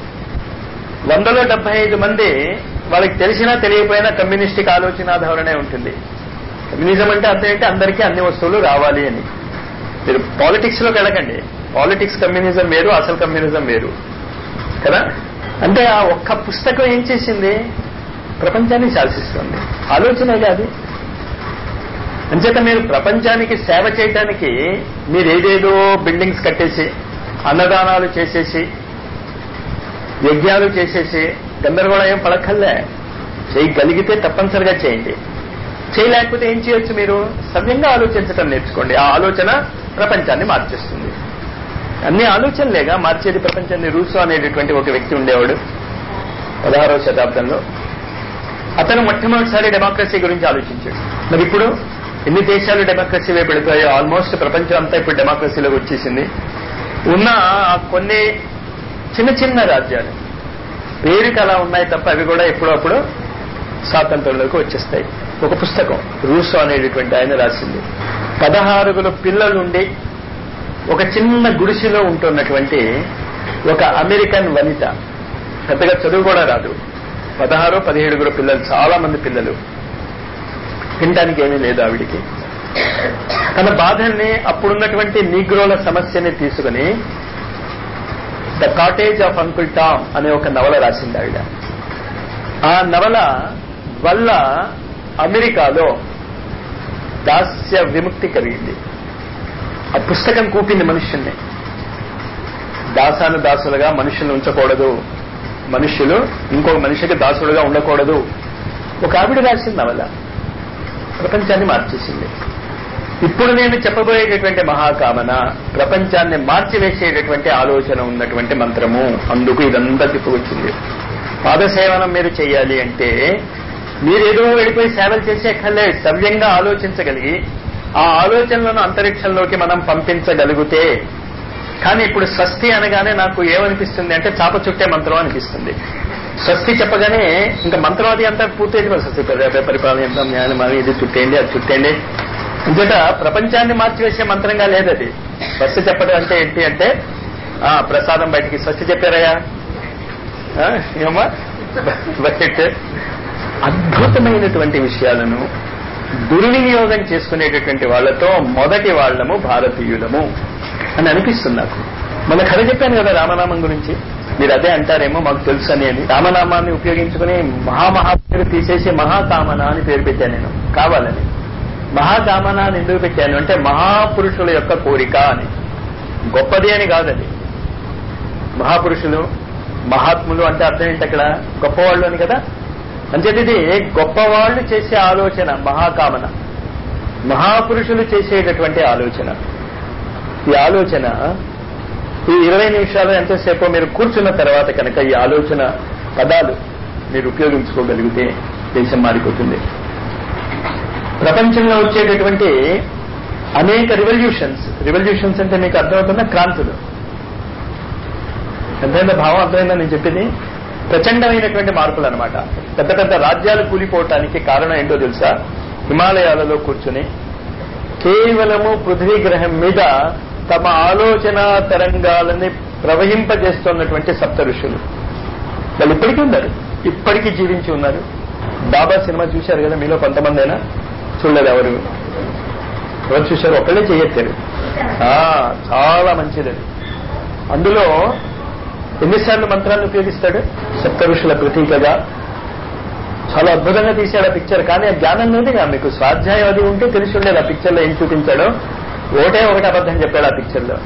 వందలో డెబ్బై ఐదు మంది వాళ్ళకి తెలిసినా తెలియకపోయినా కమ్యూనిస్టిక్ ఆలోచన ధోరణే ఉంటుంది కమ్యూనిజం అంటే అర్థం ఏంటి అందరికీ అన్ని వస్తువులు రావాలి అని మీరు పాలిటిక్స్ లోకి వెళ్ళకండి పాలిటిక్స్ కమ్యూనిజం వేరు అసలు కమ్యూనిజం వేరు కదా అంటే ఆ ఒక్క పుస్తకం ఏం చేసింది ప్రపంచాన్ని శాసిస్తుంది ఆలోచనే కాదు అంచేత మీరు ప్రపంచానికి సేవ చేయటానికి మీరు ఏదేదో బిల్డింగ్స్ కట్టేసి అన్నదానాలు చేసేసి యజ్ఞాలు చేసేసి గందరగోళం ఏం పడక్కర్లే చేయగలిగితే తప్పనిసరిగా చేయండి చేయలేకపోతే ఏం చేయొచ్చు మీరు సవ్యంగా ఆలోచించటం నేర్చుకోండి ఆ ఆలోచన ప్రపంచాన్ని మార్చేస్తుంది అన్ని ఆలోచనలేగా మార్చేది ప్రపంచాన్ని రూసో అనేటటువంటి ఒక వ్యక్తి ఉండేవాడు పదహారవ శతాబ్దంలో అతను మొట్టమొదటిసారి డెమోక్రసీ గురించి ఆలోచించాడు మరి ఇప్పుడు ఎన్ని దేశాలు డెమోక్రసీ వైపు వెళుతాయో ఆల్మోస్ట్ ప్రపంచం అంతా ఇప్పుడు డెమోక్రసీలోకి వచ్చేసింది ఉన్న ఆ కొన్ని చిన్న చిన్న రాజ్యాలు పేరుకి అలా ఉన్నాయి తప్ప అవి కూడా ఎప్పుడప్పుడు స్వాతంత్రంలోకి వచ్చేస్తాయి ఒక పుస్తకం రూసో అనేటటువంటి ఆయన రాసింది పదహారుగుల పిల్లలుండి ఒక చిన్న గుడిసెలో ఉంటున్నటువంటి ఒక అమెరికన్ వనిత పెద్దగా చదువు కూడా రాదు పదహారు పదిహేడుగురు పిల్లలు చాలా మంది పిల్లలు తినడానికి ఏమీ లేదు ఆవిడికి తన బాధల్ని అప్పుడున్నటువంటి నీగ్రోల సమస్యని తీసుకుని the cottage of uncle Tom అనే ఒక నవల రాసింది ఆవిడ ఆ నవల వల్ల అమెరికాలో దాస్య విముక్తి కలిగింది ఆ పుస్తకం కూపింది మనుష్యుల్ని దాసాను దాసులుగా మనుషుల్ని ఉంచకూడదు మనుష్యులు ఇంకొక మనిషికి దాసుడుగా ఉండకూడదు ఒక ఆవిడ రాసింది నవల ప్రపంచాన్ని మార్చేసింది ఇప్పుడు నేను చెప్పబోయేటటువంటి మహాకామన ప్రపంచాన్ని మార్చివేసేటటువంటి ఆలోచన ఉన్నటువంటి మంత్రము అందుకు ఇదంతా తిప్పుకొచ్చింది పాదసేవనం మీరు చేయాలి అంటే మీరేదో వెళ్ళిపోయి సేవలు చేసేక్కర్లే సవ్యంగా ఆలోచించగలిగి ఆ ఆలోచనలను అంతరిక్షంలోకి మనం పంపించగలిగితే కానీ ఇప్పుడు స్వస్తి అనగానే నాకు ఏమనిపిస్తుంది అంటే చాప చుట్టే మంత్రం అనిపిస్తుంది స్వస్తి చెప్పగానే ఇంకా మంత్రం అది అంతా పూర్తయింది మరి స్వస్తి పరి- పరిపాలన యంత్రం న్యాయం మరి ఇది చుట్టేయండి అది చుట్టేయండి ఇంకట ప్రపంచాన్ని మార్చివేసే మంత్రంగా లేదు అది స్వస్తి చెప్పడం అంటే ఏంటి అంటే ఆ ప్రసాదం బయటికి స్వస్తి చెప్పారయ్యా ఆ, ఏమమ్మా బకెట్ అద్భుతమైనటువంటి విషయాలను దుర్వినియోగం చేసుకునేటటువంటి వాళ్ళతో మొదటి వాళ్ళము భారతీయులము అని అనిపిస్తుంది నాకు మన కథ చెప్పాను కదా రామనామం గురించి మీరు అదే అంటారేమో మాకు తెలుసు అని అని రామనామాన్ని ఉపయోగించుకుని మహామహాత్ముడు తీసేసి మహాకామన అని పేరు పెట్టాను నేను కావాలని మహాకామన అని ఎందుకు పెట్టాను అంటే మహాపురుషుల యొక్క కోరిక అని గొప్పది అని కాదది మహాపురుషులు మహాత్ములు అంటే అర్థం ఏంటి అక్కడ గొప్పవాళ్ళు అని కదా అంచేది ఇది గొప్పవాళ్ళు చేసే ఆలోచన మహాకామన మహాపురుషులు చేసేటటువంటి ఆలోచన ఈ ఆలోచన ఈ ఇరవై నిమిషాలు ఎంతసేపు మీరు కూర్చున్న తర్వాత కనుక ఈ ఆలోచన పదాలు మీరు ఉపయోగించుకోగలిగితే దేశం మారిపోతుంది ప్రపంచంలో వచ్చేటటువంటి అనేక రివల్యూషన్స్ రివల్యూషన్స్ అంటే మీకు అర్థమవుతున్న క్రాంతులు అర్థమైందా భావం అర్థమైందా నేను చెప్పింది ప్రచండమైనటువంటి మార్పులు అనమాట పెద్ద పెద్ద రాజ్యాలు కూలిపోవటానికి కారణం ఏంటో తెలుసా హిమాలయాలలో కూర్చుని కేవలము పృథ్వీ గ్రహం మీద తమ ఆలోచన తరంగాలని ప్రవహింపజేస్తున్నటువంటి సప్త ఋషులు వాళ్ళు ఇప్పటికీ ఉన్నారు ఇప్పటికీ జీవించి ఉన్నారు బాబా సినిమా చూశారు కదా మీలో కొంతమంది అయినా చూడలేదు ఎవరు ఎవరు చూశారు ఒకళ్ళే చేయెత్తారు ఆ, చాలా మంచిది అది అందులో ఎన్నిసార్లు మంత్రాలను ఉపయోగిస్తాడు సప్త ఋషుల ప్రతీకగా చాలా అద్భుతంగా తీశాడు ఆ పిక్చర్ కానీ ఆ జ్ఞానం లేదుగా మీకు స్వాధ్యాయం అది ఉంటే తెలిసి ఉండేది ఆ పిక్చర్ లో ఏం చూపించాడో ఒకటే ఒకటి అబద్ధం చెప్పాడు ఆ పిక్చర్ లో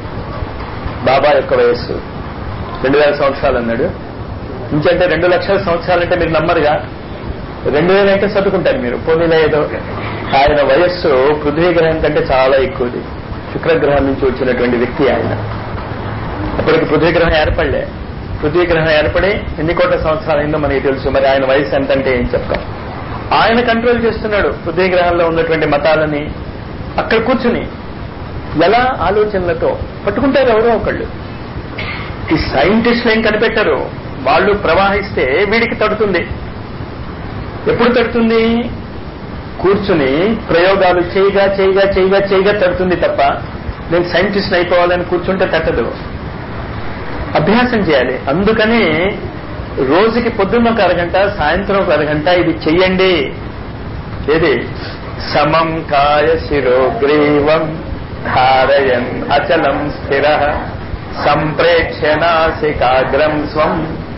బాబా యొక్క వయస్సు రెండు వేల సంవత్సరాలు అన్నాడు ఇంకంటే రెండు లక్షల సంవత్సరాలంటే మీరు నమ్మరుగా రెండు వేలు అంటే చదువుకుంటారు మీరు పోనీలో ఏదో ఆయన వయస్సు పృథ్వీ గ్రహం కంటే చాలా ఎక్కువది శుక్రగ్రహం నుంచి వచ్చినటువంటి వ్యక్తి ఆయన అప్పటికి పృథ్వీ గ్రహం ఏర్పడలే పృథ్వీ గ్రహం ఏర్పడి ఎన్ని కోట్ల సంవత్సరాలు అయిందో మనకి తెలుసు మరి ఆయన వయసు ఎంత అంటే ఏం చెప్తాం ఆయన కంట్రోల్ చేస్తున్నాడు పృథ్వీ గ్రహంలో ఉన్నటువంటి మతాలని అక్కడ కూర్చుని ఎలా ఆలోచనలతో పట్టుకుంటారు ఎవరో ఒకళ్ళు ఈ సైంటిస్టులు ఏం కనిపెట్టారు వాళ్ళు ప్రవాహిస్తే వీడికి తడుతుంది ఎప్పుడు తడుతుంది కూర్చుని ప్రయోగాలు చేయగా చేయగా చేయగా చేయగా తడుతుంది తప్ప నేను సైంటిస్ట్ అయిపోవాలని కూర్చుంటే తట్టదు అభ్యాసం చేయాలి అందుకని రోజుకి పొద్దున్న ఒక అరగంట సాయంత్రం ఒక అరగంట ఇది చెయ్యండి ఏది సమం కాయ శిరోగ్రీవం ధారయన్ అచలం స్థిర సంప్రేక్ష నాసికాగ్రం స్వం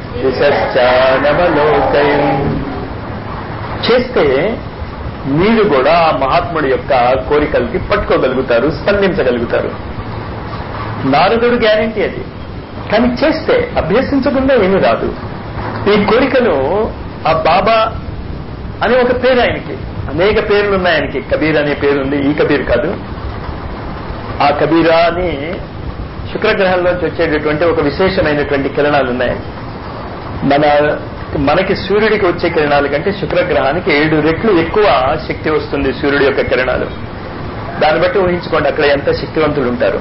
దిశానవలోకయం చేస్తే మీరు కూడా ఆ మహాత్ముడి యొక్క కోరికలకి పట్టుకోగలుగుతారు స్పందించగలుగుతారు నారదుడు గ్యారంటీ అది కానీ చేస్తే అభ్యసించకుండా ఏమీ రాదు ఈ కోరికలు ఆ బాబా అని ఒక పేరు ఆయనకి అనేక పేర్లు ఉన్నాయి ఆయనకి కబీర్ అనే పేరు ఉంది ఈ కబీర్ కాదు ఆ కబీరా అని శుక్రగ్రహంలోంచి వచ్చేటటువంటి ఒక విశేషమైనటువంటి కిరణాలు ఉన్నాయి మన మనకి సూర్యుడికి వచ్చే కిరణాల కంటే శుక్రగ్రహానికి ఏడు రెట్లు ఎక్కువ శక్తి వస్తుంది సూర్యుడి యొక్క కిరణాలు దాన్ని బట్టి ఊహించుకోండి అక్కడ ఎంత శక్తివంతులు ఉంటారు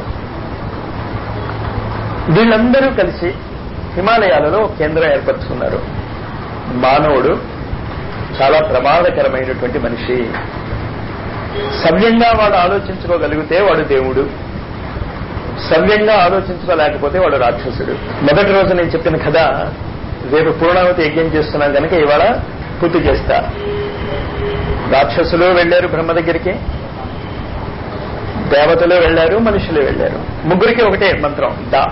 వీళ్ళందరూ కలిసి హిమాలయాలలో ఒక కేంద్రం ఏర్పరచుకున్నారు మానవుడు చాలా ప్రమాదకరమైనటువంటి మనిషి సవ్యంగా వాడు ఆలోచించుకోగలిగితే వాడు దేవుడు సవ్యంగా ఆలోచించుకోలేకపోతే వాడు రాక్షసుడు మొదటి రోజు నేను చెప్పిన కథ రేపు పూర్ణావతి యజ్ఞం చేస్తున్నాను కనుక ఇవాళ పూర్తి చేస్తా రాక్షసులు వెళ్లారు బ్రహ్మ దగ్గరికి దేవతలు వెళ్లారు మనుషులు వెళ్లారు ముగ్గురికి ఒకటే మంత్రం దా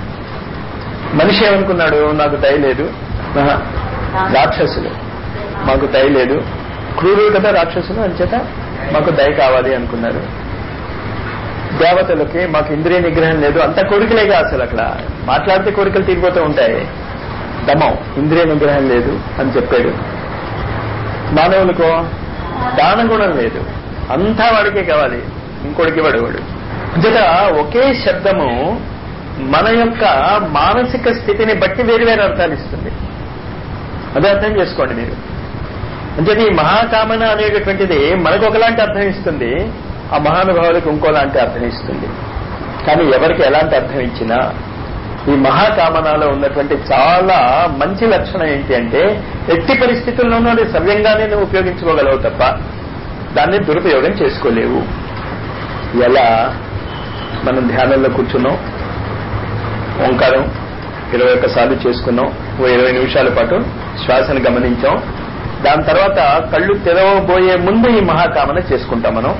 మనిషి ఏమనుకున్నాడు నాకు దయ లేదు ఆహా, రాక్షసులు మాకు దయ లేదు క్రూరులు కదా రాక్షసులు అంచేత మాకు దయ కావాలి అనుకున్నారు దేవతలకి మాకు ఇంద్రియ నిగ్రహం లేదు అంత కోరికలేగా అసలు అక్కడ మాట్లాడితే కోరికలు తీరిపోతూ ఉంటాయి దమం ఇంద్రియ నిగ్రహం లేదు అని చెప్పాడు మానవులకో దాన గుణం లేదు అంతా వాడికే కావాలి ఇంకోటికి వాడు వాడు అంచేత ఒకే శబ్దము మన యొక్క మానసిక స్థితిని బట్టి వేరు వేరు అర్థాలు ఇస్తుంది అదే అర్థం చేసుకోండి మీరు అంచేది ఈ మహాకామన అనేటటువంటిది మనకు ఒకలాంటి అర్థం ఇస్తుంది ఆ మహానుభావులకు ఇంకోలాంటి అర్థం ఇస్తుంది కానీ ఎవరికి ఎలాంటి అర్థం ఇచ్చినా ఈ మహాకామనాలో ఉన్నటువంటి చాలా మంచి లక్షణం ఏంటి అంటే ఎట్టి పరిస్థితుల్లోనూ అది సవ్యంగానే నువ్వు ఉపయోగించుకోగలవు తప్ప దాన్ని దురుపయోగం చేసుకోలేవు ఎలా మనం ధ్యానంలో కూర్చున్నాం ఓంకారం ఇరవై ఒక్కసార్లు చేసుకున్నాం ఓ ఇరవై నిమిషాల పాటు శ్వాసను గమనించాం దాని తర్వాత కళ్ళు తెరవబోయే ముందు ఈ మహాకామన చేసుకుంటాం మనం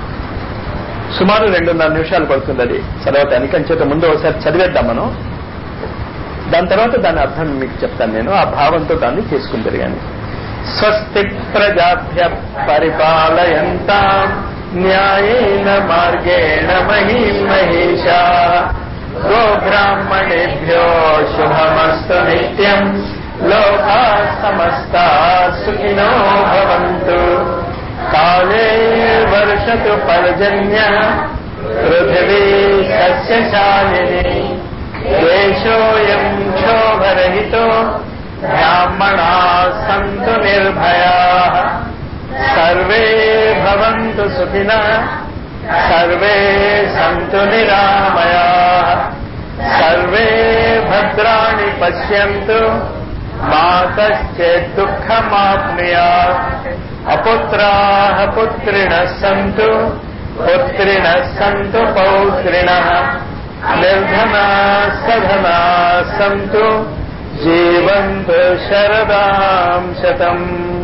సుమారు రెండున్నర నిమిషాలు పడుతుంది అది చదవటానికి అంచేత ముందు ఒకసారి చదివేద్దాం మనం దాని తర్వాత దాని అర్థం మీకు చెప్తాను నేను ఆ భావంతో దాన్ని చేసుకుందరు కానీ స్వస్తి ప్రజాభ్య పరిపాలయంత న్యాయేన మార్గేణ మహీం మహిషా గో బ్రాహ్మణేభ్యో శుభమస్తు నిత్యం లోకా సమస్తా సుఖినో భవంతు కాలే వర్షతు పర్జన్య పృథివీ సస్యశాలిని దేశోయం క్షోభరహితో బ్రాహ్మణా సంతు నిర్భయా సర్వే భవంతు సుఖినః సర్వే సంతు నిరామయా సర్వే భద్రాణి పశ్యంతు మా కశ్చిత్ దుఃఖమాప్నుయాత్ అపుత్రాः పుత్రిణः సంతు పుత్రిణः సంతు పౌత్రిణः నిర్ధనా సధనా సంతు జీవంతు శరదాం శతం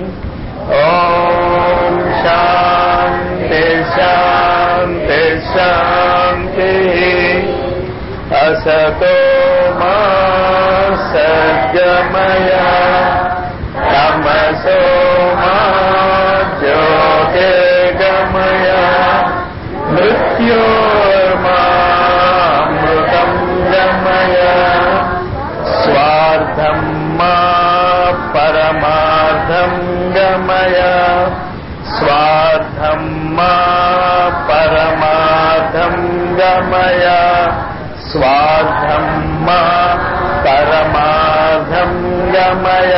ఓం శాంతి శాంతి శాంతి అసతో మా సద్గమయ తమసో మా జ్యోతిర్గమయ మృత్యోర్మామృతం గమయ స్వార్థం మా పరమార్థం గమయ స్వార్థం మా పరమార్థం గమయ స్వార్థం మా పరమార్థం గమయ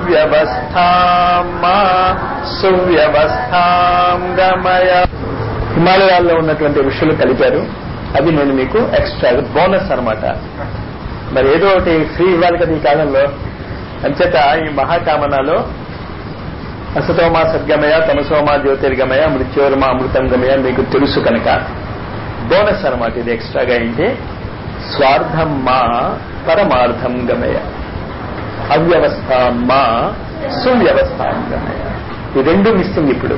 అవ్యవస్థాం మా సువ్యవస్థాం గమయ హిమాలయాల్లో ఉన్నటువంటి ఋషులు కలిపారు అది నేను మీకు ఎక్స్ట్రా బోనస్ అన్నమాట మరి ఏదో ఒకటి ఫ్రీ ఇవ్వాలి కదా ఈ కాలంలో అంచేత ఈ మహాకామనాలో అసతోమా సద్గమయ తమసోమా జ్యోతిర్గమయ మృత్యోర్మ అమృతంగమయ మీకు తెలుసు కనుక బోనస్ అన్నమాట ఇది ఎక్స్ట్రాగా ఏంటి స్వార్థం మా పరమార్థం గమయ అవ్యవస్థ మా సువ్యవస్థ గమయ ఈ రెండు మిస్సింగ్ ఇప్పుడు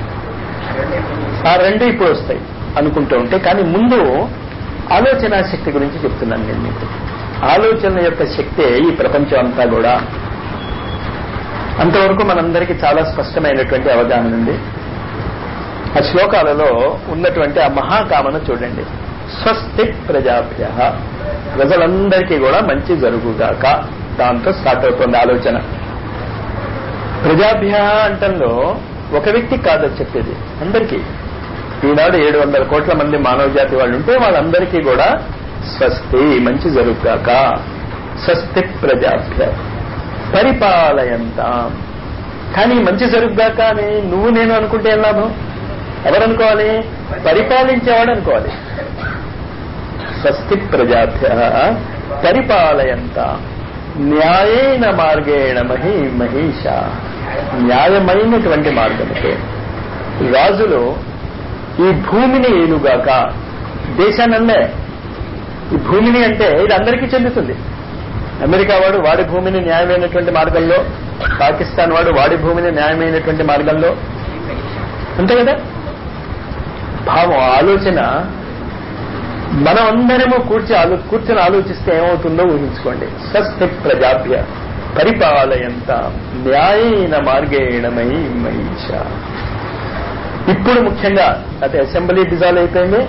ఆ రెండు ఇప్పుడు వస్తాయి అనుకుంటూ ఉంటే కానీ ముందు ఆలోచన శక్తి గురించి చెప్తున్నాను నేను మీకు ఆలోచన యొక్క శక్తే ఈ ప్రపంచం అంతా కూడా అంతవరకు మనందరికీ చాలా స్పష్టమైనటువంటి అవగాహన ఉంది ఆ శ్లోకాలలో ఉన్నటువంటి ఆ మహాకామన చూడండి స్వస్తి ప్రజాభ్య ప్రజలందరికీ కూడా మంచి జరుగుగాక దాంతో స్టార్ట్ అవుతుంది ఆలోచన ప్రజాభ్య అంటంలో ఒక వ్యక్తి కాదు చెప్పేది అందరికీ ఈనాడు ఏడు వందల కోట్ల మంది మానవ జాతి వాళ్ళు ఉంటే వాళ్ళందరికీ కూడా స్వస్తి మంచి జరుగుగాక స్వస్తి ప్రజాభ్య పరిపాలయంత కానీ మంచి జరుగుగాక అని నువ్వు నేను అనుకుంటే ఏం లాభం ఎవరనుకోవాలి పరిపాలించేవాడు అనుకోవాలి స్వస్తి ప్రజాభ్య పరిపాలయంత న్యాయేన మార్గేణ మహి మహిష న్యాయమైనటువంటి మార్గముతో రాజులు ఈ భూమిని ఏలుగాక దేశాన్నందే ఈ భూమిని అంటే ఇది అందరికీ చెందుతుంది అమెరికా వాడు వాడి భూమిని న్యాయమైనటువంటి మార్గంలో పాకిస్తాన్ వాడు వాడి భూమిని న్యాయమైనటువంటి మార్గంలో అంతే కదా భావం ఆలోచన మనం అందరము కూర్చి ఆలో కూర్చొని ఆలోచిస్తే ఏమవుతుందో ఊహించుకోండి స్వస్తి ప్రజాభ్య పరిపాలయంత న్యాయేన మార్గేణ మయి మహిష ఇప్పుడు ముఖ్యంగా అది అసెంబ్లీ డిజాల్వ్ అయిపోయింది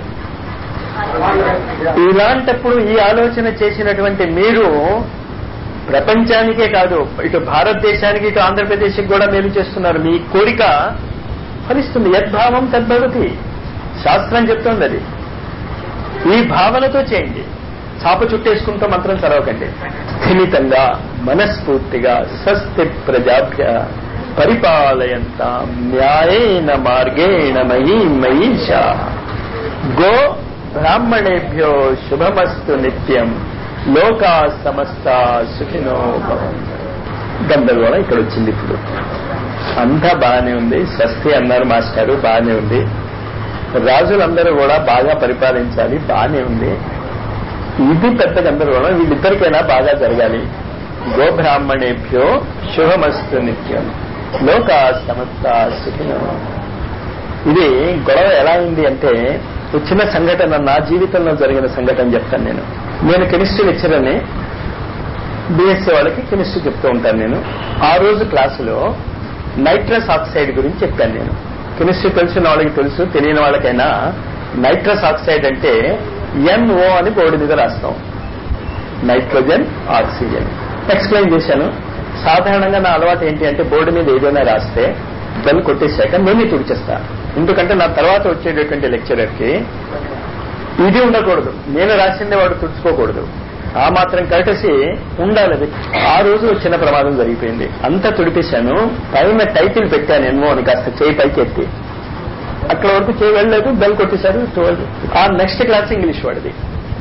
ఇలాంటప్పుడు ఈ ఆలోచన చేసినటువంటి మీరు ప్రపంచానికే కాదు ఇటు భారతదేశానికి ఇటు ఆంధ్రప్రదేశ్కి కూడా మేలు చేస్తున్నారు మీ కోరిక ఫలిస్తుంది యద్భావం తద్భవతి శాస్త్రం చెప్తోంది అది ఈ భావనతో చేయండి చాప చుట్టేసుకుంటూ మంత్రం చదవకండి స్థిమితంగా మనస్ఫూర్తిగా స్వస్తి ప్రజాభ్య పరిపాలయంత న్యాయేన మార్గేణ మయీ మయీష గో బ్రాహ్మణేభ్యో శుభమస్తు నిత్యం లోకా సమస్త సుఖినో భవంతు. గందరగోళం ఇక్కడ వచ్చింది ఇప్పుడు అంతా బాగానే ఉంది స్వస్తి అన్నారు మాస్టారు బాగానే ఉంది రాజులందరూ కూడా బాగా పరిపాలించాలి బాగానే ఉంది ఇది పెద్ద గందరగోళం వీళ్ళిద్దరికైనా బాగా జరగాలి గోబ్రాహ్మణేభ్యో శుభమస్తు నిత్యం లోక సమస్త సుఖినో ఇది గొడవ ఎలా ఉంది అంటే ఒక చిన్న సంఘటన నా జీవితంలో జరిగిన సంఘటన చెప్తాను నేను నేను కెమిస్ట్రీ లెక్చరర్ని బిఎస్సీ వాళ్ళకి కెమిస్ట్రీ చెప్తూ ఉంటాను నేను ఆ రోజు క్లాసులో నైట్రస్ ఆక్సైడ్ గురించి చెప్పాను నేను కెమిస్ట్రీ తెలిసిన వాళ్ళకి తెలుసు తెలియని వాళ్ళకైనా నైట్రస్ ఆక్సైడ్ అంటే ఎన్ఓ అని బోర్డు మీద రాస్తాం నైట్రోజన్ ఆక్సిజన్ ఎక్స్ప్లెయిన్ చేశాను సాధారణంగా నా అలవాటు ఏంటి అంటే బోర్డు మీద ఏదైనా రాస్తే బెల్ కొట్టేశాక నేనే తుడిచేస్తా ఎందుకంటే నా తర్వాత వచ్చేటటువంటి లెక్చరర్కి ఇది ఉండకూడదు నేను రాసిందే వాడు తుడుచుకోకూడదు ఆ మాత్రం కరటసి ఉండాలి అది ఆ రోజు చిన్న ప్రమాదం జరిగిపోయింది అంతా తుడిపేశాను పైన టైటిల్ పెట్టాను ఎన్నో అని కాస్త చేయి పైకి ఎత్తి అక్కడ వరకు చేయి వెళ్ళలేదు బెల్ కొట్టేశారు చూడండి ఆ నెక్స్ట్ క్లాస్ ఇంగ్లీష్ వాడిది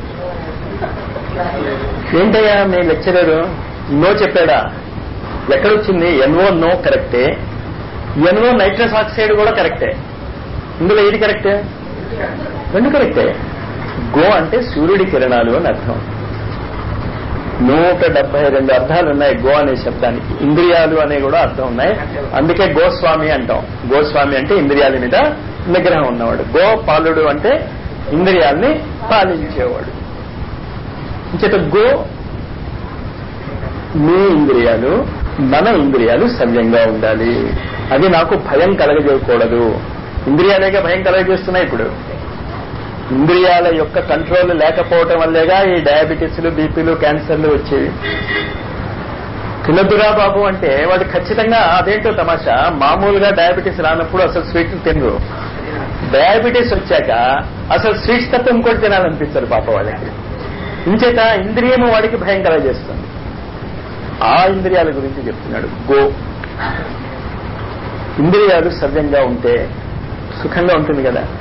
ఏంటయ్యా మీ లెక్చరర్ నో చెప్పాడా ఎక్కడొచ్చింది ఎన్ఓ నో కరెక్టే ఎన్ఓ నైట్రస్ ఆక్సైడ్ కూడా కరెక్టే ఇందులో ఏది కరెక్టే రెండు కరెక్టే గో అంటే సూర్యుడి కిరణాలు అని అర్థం నూట డెబ్బై రెండు అర్థాలు ఉన్నాయి గో అనే శబ్దానికి ఇంద్రియాలు అనే కూడా అర్థం ఉన్నాయి అందుకే గోస్వామి అంటాం గోస్వామి అంటే ఇంద్రియాల మీద నిగ్రహం ఉన్నవాడు గో పాలుడు అంటే ఇంద్రియాల్ని పాలించేవాడు ఇంచేత గో మీ ఇంద్రియాలు మన ఇంద్రియాలు సవ్యంగా ఉండాలి అది నాకు భయం కలగజేయకూడదు ఇంద్రియాలేగా భయం కలగజేస్తున్నాయి ఇప్పుడు ఇంద్రియాల యొక్క కంట్రోల్ లేకపోవటం వల్లేగా ఈ డయాబెటీస్లు బీపీలు క్యాన్సర్లు వచ్చేవి తినదురా బాబు అంటే వాడు ఖచ్చితంగా అదేంటో తమాషా మామూలుగా డయాబెటీస్ రానప్పుడు అసలు స్వీట్లు తినరు డయాబెటీస్ వచ్చాక అసలు స్వీట్స్ తప్ప ఇంకోటి తినాలనిపిస్తారు పాప వాళ్ళకి ఇంచేత ఇంద్రియము వాడికి భయం కలగజేస్తుంది ఆ ఇంద్రియాల గురించి చెప్తున్నాడు గో ఇంద్రియాలు సవ్యంగా ఉంటే సుఖంగా ఉంటుంది కదా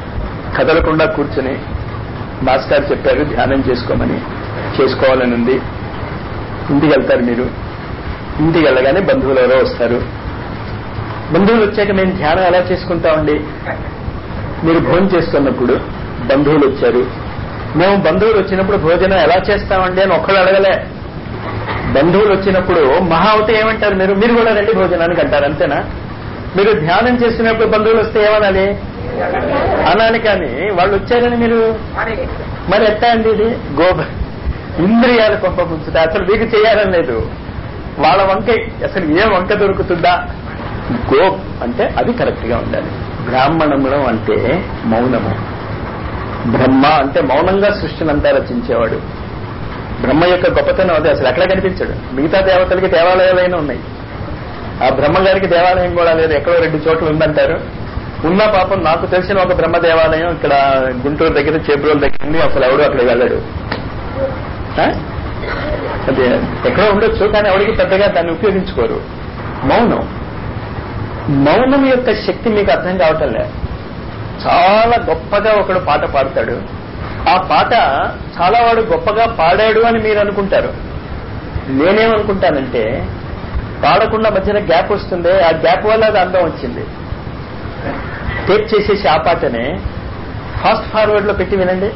కదలకుండా కూర్చుని మాస్టర్ చెప్పారు ధ్యానం చేసుకోమని చేసుకోవాలని ఉంది ఇంటికి వెళ్తారు మీరు ఇంటికి వెళ్ళగానే బంధువులు ఎవరో వస్తారు బంధువులు వచ్చాక మేము ధ్యానం ఎలా చేసుకుంటామండి మీరు భోజనం చేస్తున్నప్పుడు బంధువులు వచ్చారు మేము బంధువులు వచ్చినప్పుడు భోజనం ఎలా చేస్తామండి అని ఒక్కళ్ళు అడగలే బంధువులు వచ్చినప్పుడు మహా అవుతే ఏమంటారు మీరు మీరు కూడా రండి భోజనానికి అంటారు అంతేనా మీరు ధ్యానం చేసినప్పుడు బంధువులు వస్తే ఏమనాలి అనాలి కానీ వాళ్ళు వచ్చారని మీరు మరి ఎట్టా అండి ఇది గోబ ఇంద్రియాలు కొంప ముంచుతా అసలు మీకు చేయాలని లేదు వాళ్ళ వంక అసలు ఏ వంక దొరుకుతుందా గో అంటే అది కరెక్ట్ గా ఉండాలి బ్రాహ్మణములు అంటే మౌనము బ్రహ్మ అంటే మౌనంగా సృష్టినంతా రచించేవాడు బ్రహ్మ యొక్క గొప్పతనం అదే అసలు ఎక్కడ కనిపించాడు మిగతా దేవతలకి దేవాలయాలైనా ఉన్నాయి ఆ బ్రహ్మ గారికి దేవాలయం కూడా లేదు ఎక్కడో రెండు చోట్ల ఉందంటారు ఉన్న పాపం నాకు తెలిసిన ఒక బ్రహ్మ దేవాలయం ఇక్కడ గుంటూరు దగ్గర చేబ్రోల్ దగ్గర ఉంది అసలు ఎవడు అక్కడికి వెళ్ళాడు ఆ? అదే ఎక్కడో ఉండొచ్చు కానీ ఎవరికి పెద్దగా దాన్ని ఉపయోగించుకోరు మౌనం మౌనం యొక్క శక్తి మీకు అర్థం కావటం లేదు చాలా గొప్పగా ఒకడు పాట పాడతాడు ఆ పాట చాలా వాడు గొప్పగా పాడాడు అని మీరు అనుకుంటారు నేనేమనుకుంటానంటే పాడకుండా మధ్యన గ్యాప్ వస్తుంది ఆ గ్యాప్ వల్ల అది అందం వచ్చింది టేప్ చేసేసి ఆ పాటనే ఫాస్ట్ ఫార్వర్డ్ లో పెట్టి వినండి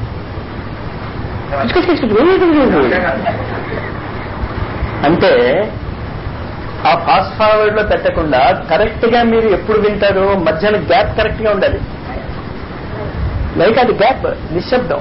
అంటే ఆ ఫాస్ట్ ఫార్వర్డ్ లో పెట్టకుండా కరెక్ట్ గా మీరు ఎప్పుడు వింటారు మధ్యాహ్నం గ్యాప్ కరెక్ట్ గా ఉండాలి లైక్ అది గ్యాప్ నిశ్శబ్దం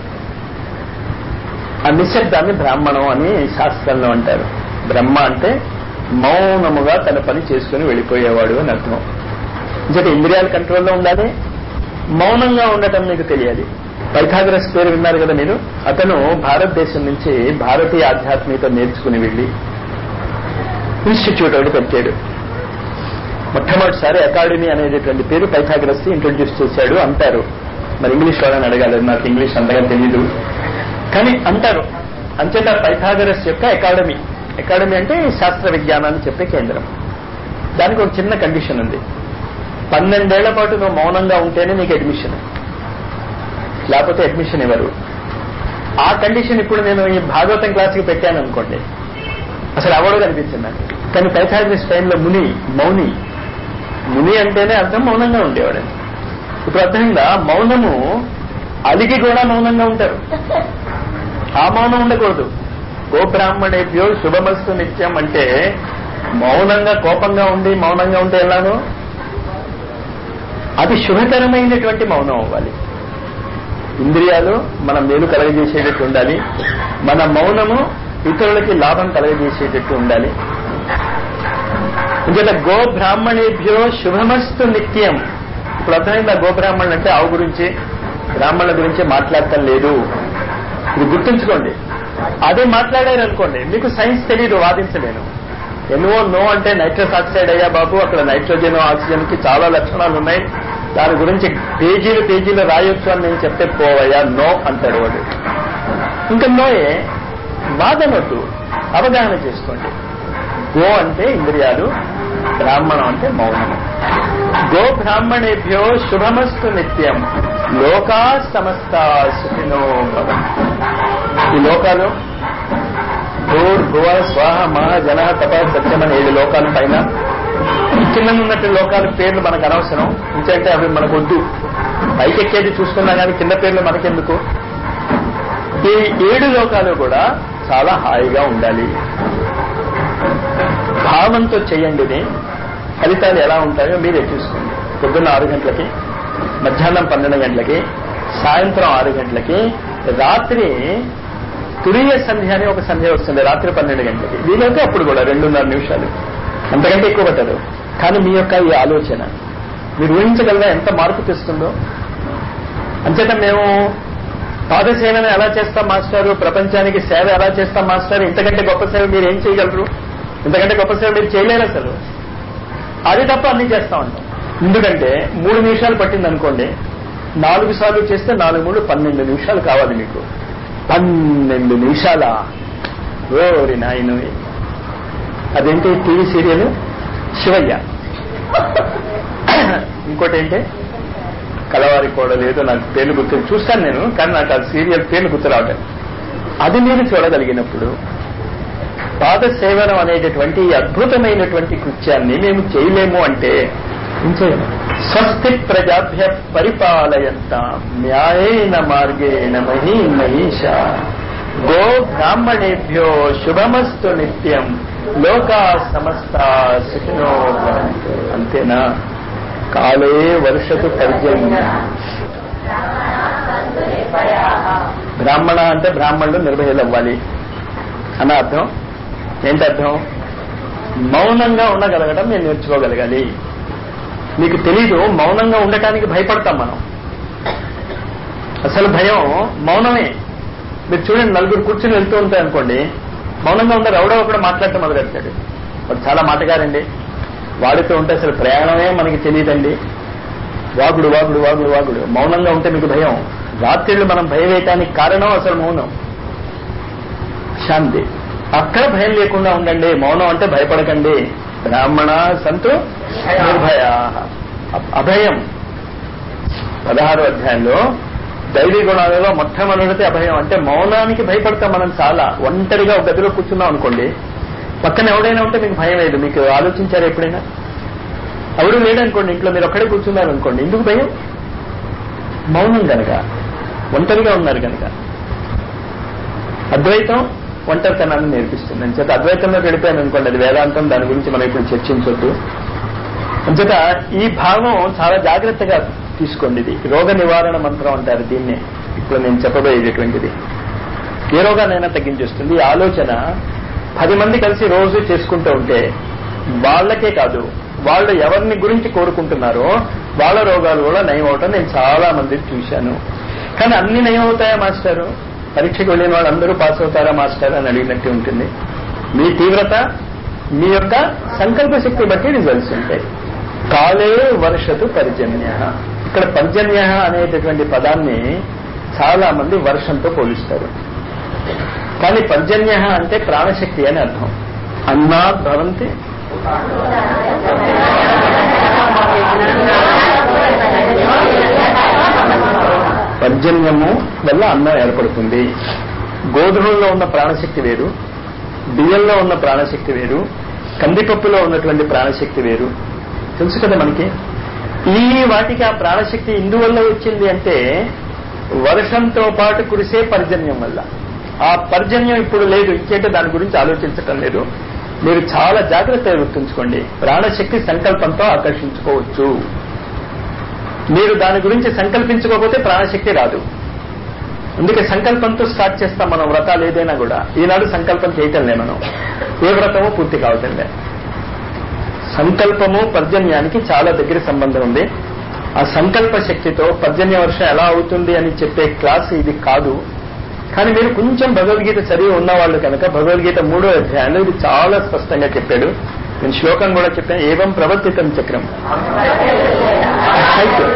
ఆ నిశ్శబ్దాన్ని బ్రాహ్మణం అని శాస్త్రంలో అంటారు బ్రహ్మ అంటే మౌనముగా తన పని చేసుకుని వెళ్ళిపోయేవాడు అని అర్థం ఇంకటి ఇంద్రియాల కంట్రోల్లో ఉండాలి మౌనంగా ఉండటం మీకు తెలియాలి పైథాగరస్ పేరు విన్నారు కదా మీరు అతను భారతదేశం నుంచి భారతీయ ఆధ్యాత్మికత నేర్చుకుని వెళ్ళి ఇన్స్టిట్యూట్ ఒకటి పెట్టాడు మొట్టమొదటిసారి అకాడమీ అనేటటువంటి పేరు పైథాగరస్ ఇంట్రొడ్యూస్ చేశాడు అంటారు మరి ఇంగ్లీష్ వాళ్ళని అడగాలి నాకు ఇంగ్లీష్ అంతగా తెలీదు కానీ అంటారు అంచేత పైథాగరస్ యొక్క అకాడమీ అకాడమీ అంటే శాస్త్ర విజ్ఞానాన్ని చెప్పే కేంద్రం దానికి ఒక చిన్న కండిషన్ ఉంది పన్నెండేళ్ల పాటు నువ్వు మౌనంగా ఉంటేనే నీకు అడ్మిషన్ లేకపోతే అడ్మిషన్ ఇవ్వరు ఆ కండిషన్ ఇప్పుడు నేను ఈ భాగవతం క్లాస్కి పెట్టాను అనుకోండి అసలు ఎవడో కనిపించింది నాకు కానీ పైథాగరస్ టైంలో ముని మౌని ముని అంటేనే అర్థం మౌనంగా ఉండేవాడని ఇప్పుడు అర్థంగా మౌనము అలిగి కూడా మౌనంగా ఉంటారు ఆ మౌనం ఉండకూడదు గోబ్రాహ్మణేభ్యో శుభమస్తు నిత్యం అంటే మౌనంగా కోపంగా ఉండి మౌనంగా ఉంటే ఎలానో అది శుభకరమైనటువంటి మౌనం అవ్వాలి ఇంద్రియాలు మన మేలు కలగజేసేటట్టు ఉండాలి మన మౌనము ఇతరులకి లాభం కలగజేసేటట్టు ఉండాలి ఇంకేత గో బ్రాహ్మణేభ్యో శుభమస్తు నిత్యం ఇప్పుడు అర్థమైందా గో బ్రాహ్మణులు అంటే ఆవు గురించి బ్రాహ్మణుల గురించి మాట్లాడటం లేదు ఇది గుర్తుంచుకోండి అదే మాట్లాడారు అనుకోండి మీకు సైన్స్ తెలియదు వాదించలేను ఎన్నో నో అంటే నైట్రస్ ఆక్సైడ్ అయ్యా బాబు అక్కడ నైట్రోజన్ ఆక్సిజన్ కి చాలా లక్షణాలు ఉన్నాయి దాని గురించి పేజీలు పేజీలు రాయొచ్చు అని నేను చెప్తే పోవయ్యా నో అంటాడు వాడు ఇంకా నోయే వాదనొద్దు అవగాహన చేసుకోండి గో అంటే ఇంద్రియాలు బ్రాహ్మణం అంటే మౌనం గో బ్రాహ్మణేభ్యో శుభమస్తు నిత్యం లోకా సమస్త సుఖినో భవంతు ఈ లోకాలు భూర్ భువ స్వాహ మహ జన తప సత్యం అనే ఏడు లోకాల పైన ఈ కింద ఉన్నట్టు లోకాల పేర్లు మనకు అనవసరం ఎందుకంటే అవి మనకు వద్దు పైకెక్కేది చూసుకున్నా కానీ కింద పేర్లు మనకెందుకు ఈ ఏడు లోకాలు కూడా చాలా హాయిగా ఉండాలి భావంతో చేయండి ఫలితాలు ఎలా ఉంటాయో మీరే చూసుకోండి పొద్దున్న ఆరు గంటలకి మధ్యాహ్నం పన్నెండు గంటలకి సాయంత్రం ఆరు గంటలకి రాత్రి తురియ సంధ్య అని ఒక సంధ్య వస్తుంది రాత్రి పన్నెండు గంటలకి వీలైతే అప్పుడు కూడా రెండున్నర నిమిషాలు అంతకంటే ఎక్కువ పట్టదు కానీ మీ యొక్క ఈ ఆలోచన మీరు ఊహించగలరా ఎంత మార్పు తెస్తుందో అంచేత మేము పాదసేవను ఎలా చేస్తాం మాస్టారు ప్రపంచానికి సేవ ఎలా చేస్తాం మాస్టర్ ఇంతకంటే గొప్ప సేవ మీరు ఏం చేయగలరు ఇంతకంటే గొప్ప సేవ మీరు చేయలేరు అసలు అది తప్ప అన్ని చేస్తా ఉంటాం ఎందుకంటే మూడు నిమిషాలు పట్టింది అనుకోండి నాలుగు సార్లు చేస్తే నాలుగు మూడు పన్నెండు నిమిషాలు కావాలి మీకు పన్నెండు నిమిషాల ఓరి నాయన అదేంటి టీవీ సీరియల్ శివయ్య ఇంకోటి ఏంటి కలవారి కోడలు ఏదో నాకు పేర్లు గుర్తు చూస్తాను నేను కానీ నాకు ఆ సీరియల్ పేర్లు గుర్తు రావట్లేదు అది నేను చూడగలిగినప్పుడు పాద సేవనం అనేటటువంటి ఈ అద్భుతమైనటువంటి కృత్యాన్ని మేము చేయలేము అంటే ఏం చేయము స్వస్తి ప్రజాభ్య పరిపాలయంత న్యాయేన మార్గేణ మహీ మహిష గో బ్రాహ్మణేభ్యో శుభమస్తు నిత్యం లోకా సమస్త సుఖినో భవంతు. అంతేనా కాలే వర్షతు పర్జన్య బ్రాహ్మణ అంటే బ్రాహ్మణులు నిర్భయలు అవ్వాలి అన్న అర్థం ఏంటి అర్థం మౌనంగా ఉండగలగడం నేను నేర్చుకోగలగాలి మీకు తెలీదు మౌనంగా ఉండటానికి భయపడతాం మనం అసలు భయం మౌనమే మీరు చూడండి నలుగురు కూర్చుని వెళ్తూ ఉంటాయి అనుకోండి మౌనంగా ఉండరు ఎవడో ఒకడు మాట్లాడటం మొదలెడతాడు వాడు చాలా మాటగారండి వాడితో ఉంటే అసలు ప్రయాణమే మనకి తెలియదండి వాగుడు వాగుడు వాగుడు వాగుడు మౌనంగా ఉంటే మీకు భయం రాత్రిళ్ళు మనం భయం వేయటానికి కారణం అసలు మౌనం శాంతి అక్కడ భయం లేకుండా ఉండండి మౌనం అంటే భయపడకండి బ్రాహ్మణ సంతు నిర్భయ అభయం పదహారు అధ్యాయంలో దైవీ గుణాలలో మొట్టమొదటి అభయం అంటే మౌనానికి భయపడతాం మనం చాలా ఒంటరిగా ఒక గదిలో కూర్చున్నాం అనుకోండి పక్కన ఎవడైనా ఉంటే మీకు భయం లేదు మీకు ఆలోచించారు ఎప్పుడైనా ఎవరు లేడనుకోండి ఇంట్లో మీరు ఒక్కడే కూర్చున్నారు అనుకోండి ఎందుకు భయం మౌనం గనక ఒంటరిగా ఉన్నారు కనుక అద్వైతం ఒంటరితనాన్ని నేర్పిస్తుంది అంచేత అద్వైతంలో గడిపాను అనుకోండి అది వేదాంతం దాని గురించి మనం ఇప్పుడు చర్చించొద్దు అంచేత ఈ భావం చాలా జాగ్రత్తగా తీసుకోండి ఇది రోగ నివారణ మంత్రం అంటారు దీన్నే ఇప్పుడు నేను చెప్పబోయేటటువంటిది ఏ రోగానైనా తగ్గించేస్తుంది ఈ ఆలోచన పది మంది కలిసి రోజు చేసుకుంటూ ఉంటే వాళ్ళకే కాదు వాళ్ళు ఎవరిని గురించి కోరుకుంటున్నారో వాళ్ళ రోగాలు కూడా నయం అవటం నేను చాలా మంది చూశాను కానీ అన్ని నయం అవుతాయా మాస్టారు పరీక్షకు వెళ్ళిన వాళ్ళందరూ పాస్ అవుతారా మాస్టర్ అని అడిగినట్టు ఉంటుంది మీ తీవ్రత మీ యొక్క సంకల్ప శక్తి బట్టి రిజల్ట్స్ ఉంటాయి కాలే వర్షతు పర్జన్య ఇక్కడ పర్జన్య అనేటటువంటి పదాన్ని చాలా మంది వర్షంతో పోలిస్తారు కానీ పర్జన్య అంటే ప్రాణశక్తి అని అర్థం అన్నా భవంతి పర్జన్యము వల్ల అన్నం ఏర్పడుతుంది గోధుమల్లో ఉన్న ప్రాణశక్తి వేరు బియ్యంలో ఉన్న ప్రాణశక్తి వేరు కందిపప్పులో ఉన్నటువంటి ప్రాణశక్తి వేరు తెలుసు కదా మనకి ఈ వాటికి ఆ ప్రాణశక్తి ఇందువల్ల వచ్చింది అంటే వర్షంతో పాటు కురిసే పర్జన్యం వల్ల ఆ పర్జన్యం ఇప్పుడు లేదు ఇంకేంటే దాని గురించి ఆలోచించటం లేదు మీరు చాలా జాగ్రత్తగా గుర్తుంచుకోండి ప్రాణశక్తి సంకల్పంతో ఆకర్షించుకోవచ్చు మీరు దాని గురించి సంకల్పించుకోకపోతే ప్రాణశక్తి రాదు అందుకే సంకల్పంతో స్టార్ట్ చేస్తాం మనం వ్రతాలు ఏదైనా కూడా ఈనాడు సంకల్పం చేయటంలే మనం ఏ వ్రతమో పూర్తి కావటంలే సంకల్పము పర్జన్యానికి చాలా దగ్గర సంబంధం ఉంది ఆ సంకల్ప శక్తితో పర్జన్య వర్షం ఎలా అవుతుంది అని చెప్పే క్లాస్ ఇది కాదు కానీ మీరు కొంచెం భగవద్గీత చదివి ఉన్నవాళ్ళు కనుక భగవద్గీత మూడో అధ్యాయంలో ఇది చాలా స్పష్టంగా చెప్పాడు నేను శ్లోకం కూడా చెప్పాను ఏవం ప్రవర్తితం చక్రం సైకిల్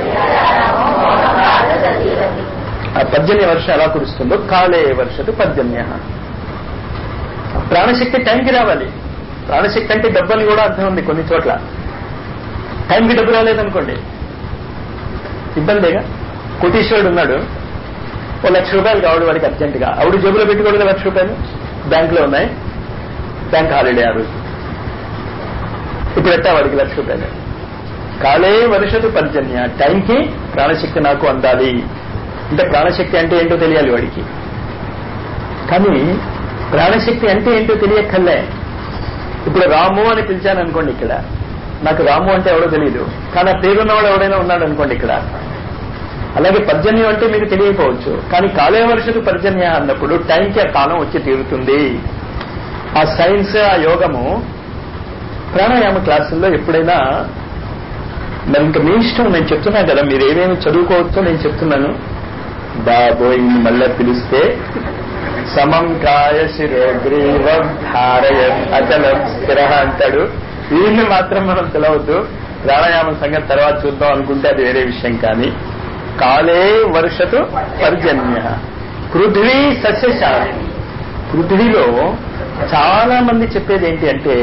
ఆ పర్జన్య వర్షం ఎలా కురుస్తుందో కాలే వర్షతు పర్జన్య ప్రాణశక్తి టైంకి రావాలి ప్రాణశక్తి అంటే డబ్బని కూడా అర్థం ఉంది కొన్ని చోట్ల టైంకి డబ్బు రాలేదనుకోండి ఇబ్బందిగా కోటీశ్వరుడు ఉన్నాడు ఓ లక్ష రూపాయలు కావడం వాడికి అర్జెంటుగా ఆవిడ జేబులో పెట్టుకోవడం లక్ష రూపాయలు బ్యాంకులో ఉన్నాయి బ్యాంక్ హాలిడే ఆ రోజు ఇప్పుడు ఎట్టా వాడికి లక్ష రూపాయలు కాలే వర్షతు పర్జన్య టైంకి ప్రాణశక్తి నాకు అందాలి అంటే ప్రాణశక్తి అంటే ఏంటో తెలియాలి వాడికి కానీ ప్రాణశక్తి అంటే ఏంటో తెలియక్కర్లే ఇప్పుడు రాము అని పిలిచాను అనుకోండి ఇక్కడ నాకు రాము అంటే ఎవడో తెలియదు కానీ ఆ పేరున్నవాడు ఎవడైనా ఉన్నాడు అనుకోండి ఇక్కడ అలాగే పర్జన్యం అంటే మీకు తెలియకపోవచ్చు కానీ కాలే వర్షకు పర్జన్య అన్నప్పుడు టైంకి ఆ కాలం వచ్చి తీరుతుంది ఆ సైన్స్ ఆ యోగము ప్రాణాయామ క్లాసుల్లో ఎప్పుడైనా మరి ఇంకా మీ ఇష్టం నేను చెప్తున్నా కదా మీరు ఏమేమి చదువుకోవచ్చో నేను చెప్తున్నాను బాబోయ్ మళ్ళా పిలిస్తే సమం కాయ శిరోగ్రీవం ధారయ అచలం స్థిర అంటాడు వీళ్ళని మాత్రం మనం పిలవద్దు ప్రాణాయామం సంగతి తర్వాత చూద్దాం అనుకుంటే అది వేరే విషయం కానీ కాలే వర్షతు పర్జన్య పృథ్వీ సస్యశాలి పృథ్వీలో చాలా మంది చెప్పేది ఏంటి అంటే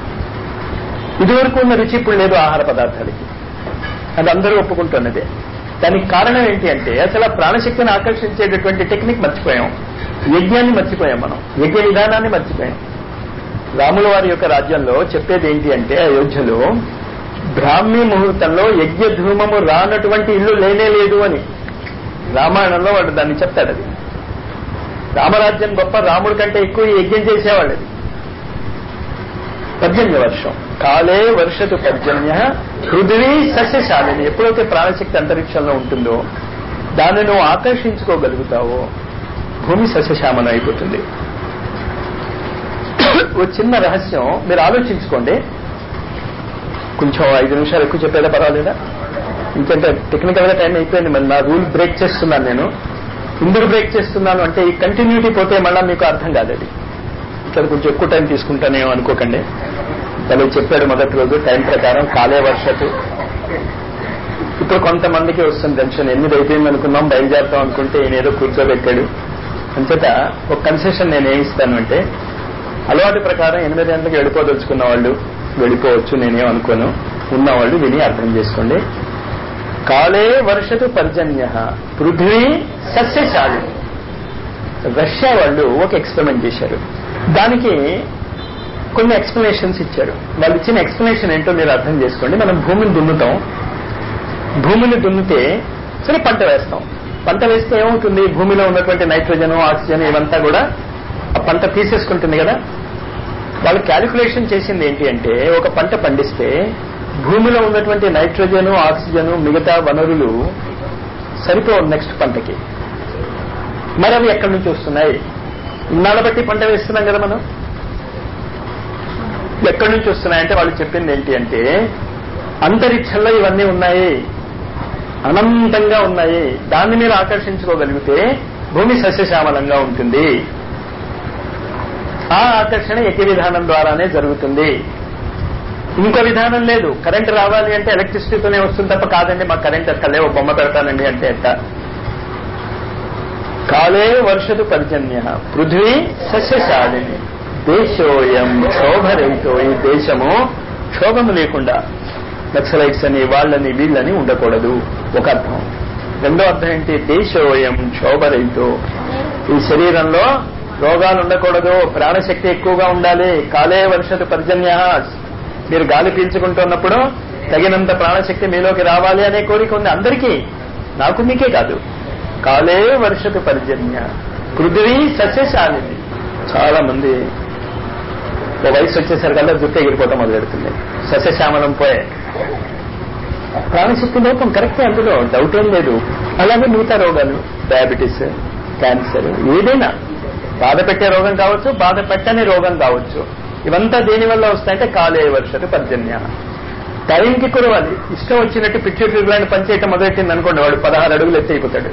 ఇదివరకు ఉన్న రుచి ఇప్పుడు లేదు ఆహార పదార్థాలకి అది అందరూ ఒప్పుకుంటున్నదే దానికి కారణం ఏంటి అంటే అసలు ఆ ప్రాణశక్తిని ఆకర్షించేటటువంటి టెక్నిక్ మర్చిపోయాం యజ్ఞాన్ని మర్చిపోయాం మనం యజ్ఞ విధానాన్ని మర్చిపోయాం రాముల వారి యొక్క రాజ్యంలో చెప్పేది ఏంటి అంటే అయోధ్యలో బ్రాహ్మీ ముహూర్తంలో యజ్ఞ ధూమము రానటువంటి ఇల్లు లేనే లేదు అని రామాయణంలో వాడు దాన్ని చెప్తాడు అది రామరాజ్యం గొప్ప రాముడి కంటే ఎక్కువ యజ్ఞం చేసేవాళ్ళు అది పర్జన్య వర్షం కాలే వర్షతు పర్జన్య పృథివీ సస్యశాలిని ఎప్పుడైతే ప్రాణశక్తి అంతరిక్షంలో ఉంటుందో దాన్ని నువ్వు ఆకర్షించుకోగలుగుతావో భూమి సస్యశ్యామలం అయిపోతుంది ఓ చిన్న రహస్యం మీరు ఆలోచించుకోండి కొంచెం ఐదు నిమిషాలు ఎక్కువ చెప్పేదా పర్వాలేదా ఇంకంటే టెక్నికల్ గా టైం అయిపోయింది మరి నా రూల్ బ్రేక్ చేస్తున్నాను నేను ఎందుకు బ్రేక్ చేస్తున్నాను అంటే ఈ కంటిన్యూటీ పోతే మళ్ళా మీకు అర్థం కాదు అది ఇక్కడ కొంచెం ఎక్కువ టైం తీసుకుంటానేమో అనుకోకండి తను చెప్పాడు మొదటి రోజు టైం ప్రకారం కాలే వర్షతు ఇప్పుడు కొంతమందికి వస్తుంది టెన్షన్ ఎనిమిది అయిపోయింది అనుకున్నాం బయలుదేరుతాం అనుకుంటే ఈయన ఏదో కూర్చోబెట్టాడు అంచేత ఒక కన్సెషన్ నేను ఏమిస్తాను అంటే అలవాటు ప్రకారం ఎనిమిది గంటలకు వెళ్ళిపోదలుచుకున్న వాళ్ళు వెళ్ళిపోవచ్చు నేనేం అనుకోను ఉన్నవాళ్ళు విని అర్థం చేసుకోండి కాలే వర్షతు పర్జన్య పృథ్వీ సస్యశాలి రష్యా వాళ్ళు ఒక ఎక్స్పెరిమెంట్ చేశారు దానికి కొన్ని ఎక్స్ప్లెనేషన్స్ ఇచ్చారు వాళ్ళు ఇచ్చిన ఎక్స్ప్లెనేషన్ ఏంటో మీరు అర్థం చేసుకోండి మనం భూమిని దున్నుతాం భూమిని దున్నితే సరే పంట వేస్తాం పంట వేస్తే ఏమవుతుంది భూమిలో ఉన్నటువంటి నైట్రోజన్ ఆక్సిజన్ ఇవంతా కూడా ఆ పంట తీసేసుకుంటుంది కదా వాళ్ళు క్యాలిక్యులేషన్ చేసింది ఏంటి అంటే ఒక పంట పండిస్తే భూమిలో ఉన్నటువంటి నైట్రోజన్ ఆక్సిజన్ మిగతా వనరులు సరిపోవు నెక్స్ట్ పంటకి మరి అవి ఎక్కడి నుంచి వస్తున్నాయి ఇన్నాళ్ళ బట్టి పంట వేస్తున్నాం కదా మనం ఎక్కడి నుంచి వస్తున్నాయంటే వాళ్ళు చెప్పింది ఏంటి అంటే అంతరిక్షంలో ఇవన్నీ ఉన్నాయి అనంతంగా ఉన్నాయి దాన్ని మీరు ఆకర్షించుకోగలిగితే భూమి సస్యశ్యామలంగా ఉంటుంది ఆ ఆకర్షణ యజ్ఞ విధానం ద్వారానే జరుగుతుంది ఇంకో విధానం లేదు కరెంట్ రావాలి అంటే ఎలక్ట్రిసిటీతోనే వస్తుంది తప్ప కాదండి మాకు కరెంట్ ఎక్కలే ఓ బొమ్మ పెడతానండి అంటే ఎట్ట కాలే వర్షతు పర్జన్య పృథ్వీ సస్యశాలిని దేశోయం క్షోభరహితో ఈ దేశము క్షోభము లేకుండా నక్సలైట్స్ అని వాళ్ళని వీళ్ళని ఉండకూడదు ఒక అర్థం రెండో అర్థం ఏంటి దేశోయం క్షోభరహితో ఈ శరీరంలో రోగాలు ఉండకూడదు ప్రాణశక్తి ఎక్కువగా ఉండాలి కాలే వర్షతు పర్జన్య మీరు గాలి పీల్చుకుంటున్నప్పుడు తగినంత ప్రాణశక్తి మీలోకి రావాలి అనే కోరిక ఉంది అందరికీ నాకు మీకే కాదు కాలే వర్షతు పర్జన్య పృథివీ సస్యశాలిని చాలా మంది ఓ వయసు వచ్చేసరికల్లా జుట్టు ఎగిరిపోవటం మొదలెడుతుంది సస్యశ్యామలం పోయే ప్రాణశక్తి లోపం కరెక్టే అందులో డౌట్ ఏం లేదు అలాగే మిగతా రోగాలు డయాబెటీస్ క్యాన్సర్ ఏదైనా బాధ పెట్టే రోగం కావచ్చు బాధ పెట్టని రోగం కావచ్చు ఇవంతా దేని వల్ల వస్తాయంటే కాలే వర్షతు పర్జన్య టైంకి కురవాలి ఇష్టం వచ్చినట్టు పిచ్చుట్రీ గ్లాండ్ పనిచేయటం మొదలెట్టింది అనుకోండి వాడు పదహారు అడుగులు ఎత్తి అయిపోతాడు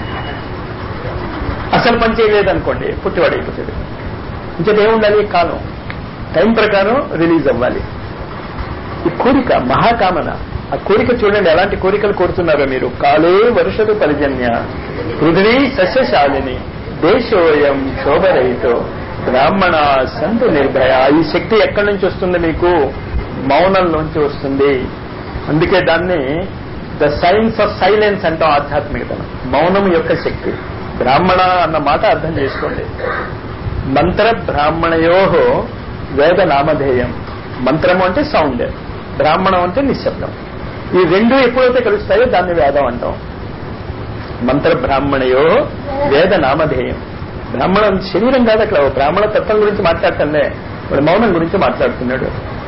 అసలు పని చేయలేదు అనుకోండి పుట్టివాడు అయిపోతాడు ఇంకేది ఏముండాలి కాలం టైం ప్రకారం రిలీజ్ అవ్వాలి ఈ కోరిక మహాకామన ఆ కోరిక చూడండి ఎలాంటి కోరికలు కోరుతున్నారో మీరు కాలే వర్షదు పరిజన్య పృథివీ సస్యశాలిని దేశోయం శోభరహితో బ్రాహ్మణ సంతు నిర్భయ ఈ శక్తి ఎక్కడి నుంచి వస్తుంది మీకు మౌనం నుంచి వస్తుంది అందుకే దాన్ని ద సైన్స్ ఆఫ్ సైలెన్స్ అంటాం ఆధ్యాత్మికత మౌనం యొక్క శక్తి బ్రాహ్మణ అన్న మాట అర్థం చేసుకోండి మంత్ర బ్రాహ్మణయో వేద నామధేయం మంత్రము అంటే సౌండ్ బ్రాహ్మణం అంటే నిశ్శబ్దం ఈ రెండు ఎప్పుడైతే కలుస్తాయో దాన్ని వేదం అంటాం మంత్ర బ్రాహ్మణయో వేద నామధేయం బ్రాహ్మణం శరీరం కాదు అక్కడ ఓ బ్రాహ్మణ తత్వం గురించి మాట్లాడటంలే వాడు మౌనం గురించి మాట్లాడుతున్నాడు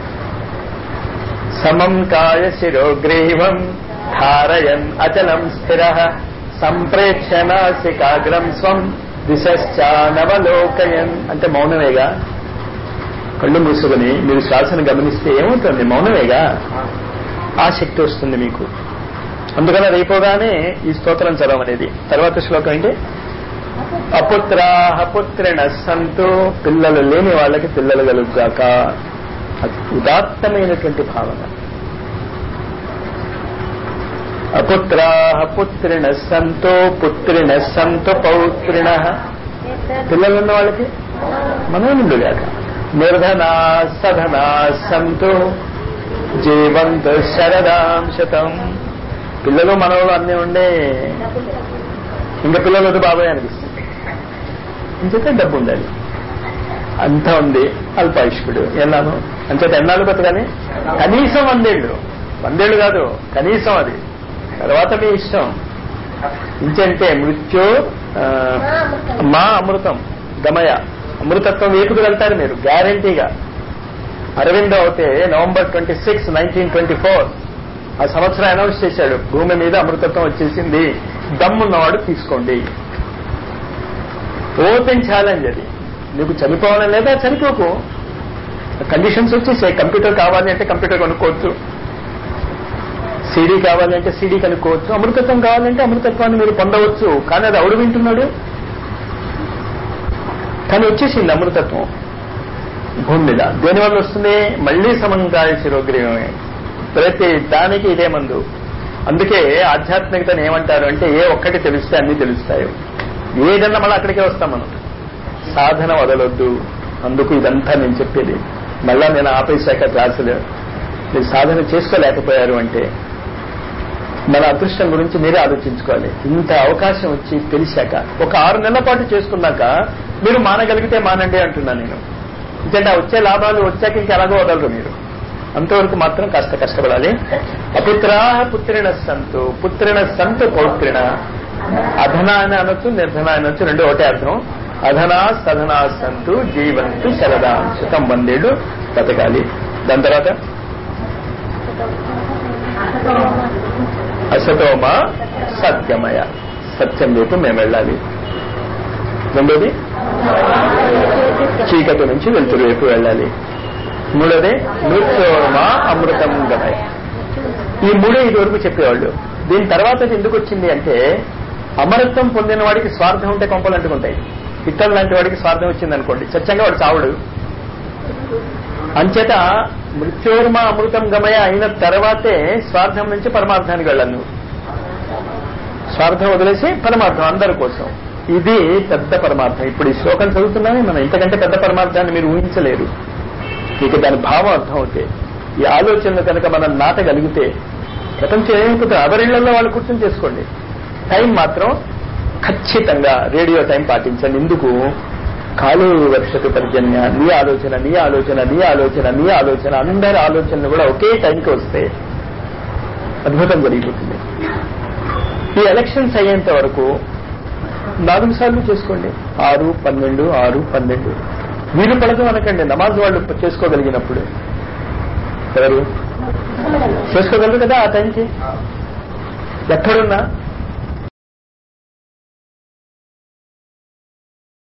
సమం కాయ శిరోగ్రీవం ధారయన్ అచలం స్థిర సంప్రేక్ష నాసికాగ్రం స్వం దిశానవలోకయన్ అంటే మౌనమేగా కళ్ళు మూసుకుని మీరు శ్వాసను గమనిస్తే ఏమవుతుంది మౌనమేగా ఆ శక్తి వస్తుంది మీకు అందుకని రేపోగానే ఈ స్తోత్రం చదవమనేది తర్వాత శ్లోకం ఏంటి అపుత్రాహ పుత్రిణ సంతో పిల్లలు లేని వాళ్ళకి పిల్లలు కలుగుగాక అది ఉదాత్తమైనటువంటి భావన అపుత్రాహ పుత్రిణ సంతో పుత్రిణ సంతో పౌత్రిణ పిల్లలు ఉన్న వాళ్ళకి మనోనుండుగాక నిర్ధనా సధనా సంతో జీవంతు శరదాం శతం పిల్లలు మనవలు అన్నీ ఉండే ఇంకా పిల్లలు వద్దు బాబాయ్ అనిపిస్తుంది ఇంచేత డబ్బు ఉండాలి అంతా ఉంది అల్పాయుష్కుడు ఎన్నాను అంచేత ఎన్నాళ్ళు బతకాలి కనీసం వందేళ్ళు వందేళ్ళు కాదు కనీసం అది తర్వాత మీ ఇష్టం ఇంకంటే మృత్యు ఆ, మా అమృతం గమయ అమృతత్వం వేపుకు వెళ్తారు మీరు గ్యారంటీగా అరవిందో అయితే November twenty six nineteen twenty four ఆ సంవత్సరం అనౌన్స్ చేశాడు భూమి మీద అమృతత్వం వచ్చేసింది దమ్మున్నవాడు తీసుకోండి ఓపెన్ ఛాలెంజ్ అది నీకు చనిపోవాలని లేదా చనిపోకు కండిషన్స్ వచ్చేసాయి కంప్యూటర్ కావాలి అంటే కంప్యూటర్ కొనుక్కోవచ్చు సీడీ కావాలి అంటే సీడీ కనుక్కోవచ్చు అమృతత్వం కావాలంటే అమృతత్వాన్ని మీరు పొందవచ్చు కానీ అది ఎవడు వింటున్నాడు కానీ వచ్చేసింది అమృతత్వం భూమి మీద దేనివల్ల వస్తుంది మళ్లీ సమంకాయ శిరోగ్రీవమే ప్రతి దానికి ఇదే మందు అందుకే ఆధ్యాత్మికతను ఏమంటారు అంటే ఏ ఒక్కటి తెలిస్తే అన్ని తెలుస్తాయి ఏదన్నా మళ్ళీ అక్కడికే వస్తాం మనం సాధన వదలొద్దు అందుకు ఇదంతా నేను చెప్పేది మళ్ళా నేను ఆపేశాక క్లాసులు మీరు సాధన చేసుకోలేకపోయారు అంటే మన అదృష్టం గురించి మీరే ఆలోచించుకోవాలి ఇంత అవకాశం వచ్చి తెలిసాక ఒక ఆరు నెలల పాటు చేసుకున్నాక మీరు మానగలిగితే మానండి అంటున్నా నేను ఎందుకంటే ఆ వచ్చే లాభాలు వచ్చాక ఇంకా ఎలాగో వదలరు మీరు అంతవరకు మాత్రం కాస్త కష్టపడాలి అపుత్రా పుత్రిణ సంతు పుత్రిణ సంతు పౌత్రిణ అధన అని అనొచ్చు నిర్ధన అని అనొచ్చు రెండు ఒకటే అర్థం అధనా సధనా సంతు జీవంతు శరదా శతం వందేళ్ళు బతకాలి దాని తర్వాత అసతోమ సత్యమయ సత్యం వైపు మేము వెళ్ళాలి రెండోది చీకటి నుంచి వెలుతురు వైపు వెళ్ళాలి మూడోది మృత్యోర్మ అమృతం గమయ ఈ మూడే ఇదివరకు చెప్పేవాళ్ళు దీని తర్వాత ఇది ఎందుకు వచ్చింది అంటే అమరత్వం పొందిన వాడికి స్వార్థం ఉంటే కొంపలు అంటుకుంటాయి హిట్లర్ లాంటి వాడికి స్వార్థం వచ్చింది అనుకోండి చచ్చంగా వాడు చావుడు అంచేత మృత్యోర్మ అమృతం గమయ అయిన తర్వాతే స్వార్థం నుంచి పరమార్థానికి వెళ్ళాలి నువ్వు స్వార్థం వదిలేసి పరమార్థం అందరి కోసం ఇది పెద్ద పరమార్థం ఇప్పుడు ఈ శ్లోకం చదువుతున్నానే మనం ఇంతకంటే పెద్ద పరమార్థాన్ని మీరు ఊహించలేరు మీకు దాని భావం అర్థం అవుతే ఈ ఆలోచనలు కనుక మనం నాటగలిగితే ప్రపంచం ఏమైపోతుంది ఎవరిళ్లలో వాళ్ళు కూర్చొని చేసుకోండి టైం మాత్రం ఖచ్చితంగా రేడియో టైం పాటించండి ఎందుకు కాలు వర్షకు పర్జన్య నీ ఆలోచన నీ ఆలోచన నీ ఆలోచన నీ ఆలోచన అందరి ఆలోచనలు కూడా ఒకే టైంకి వస్తే అద్భుతం జరిగిపోతుంది ఈ ఎలక్షన్స్ అయ్యేంత వరకు నాలుగు సార్లు చేసుకోండి ఆరు పన్నెండు ఆరు పన్నెండు వీలు పడదు అనకండి నమాజ్ వాళ్ళు చేసుకోగలిగినప్పుడు ఎవరు చేసుకోగలరు కదా ఆ టైంకి ఎక్కడున్నా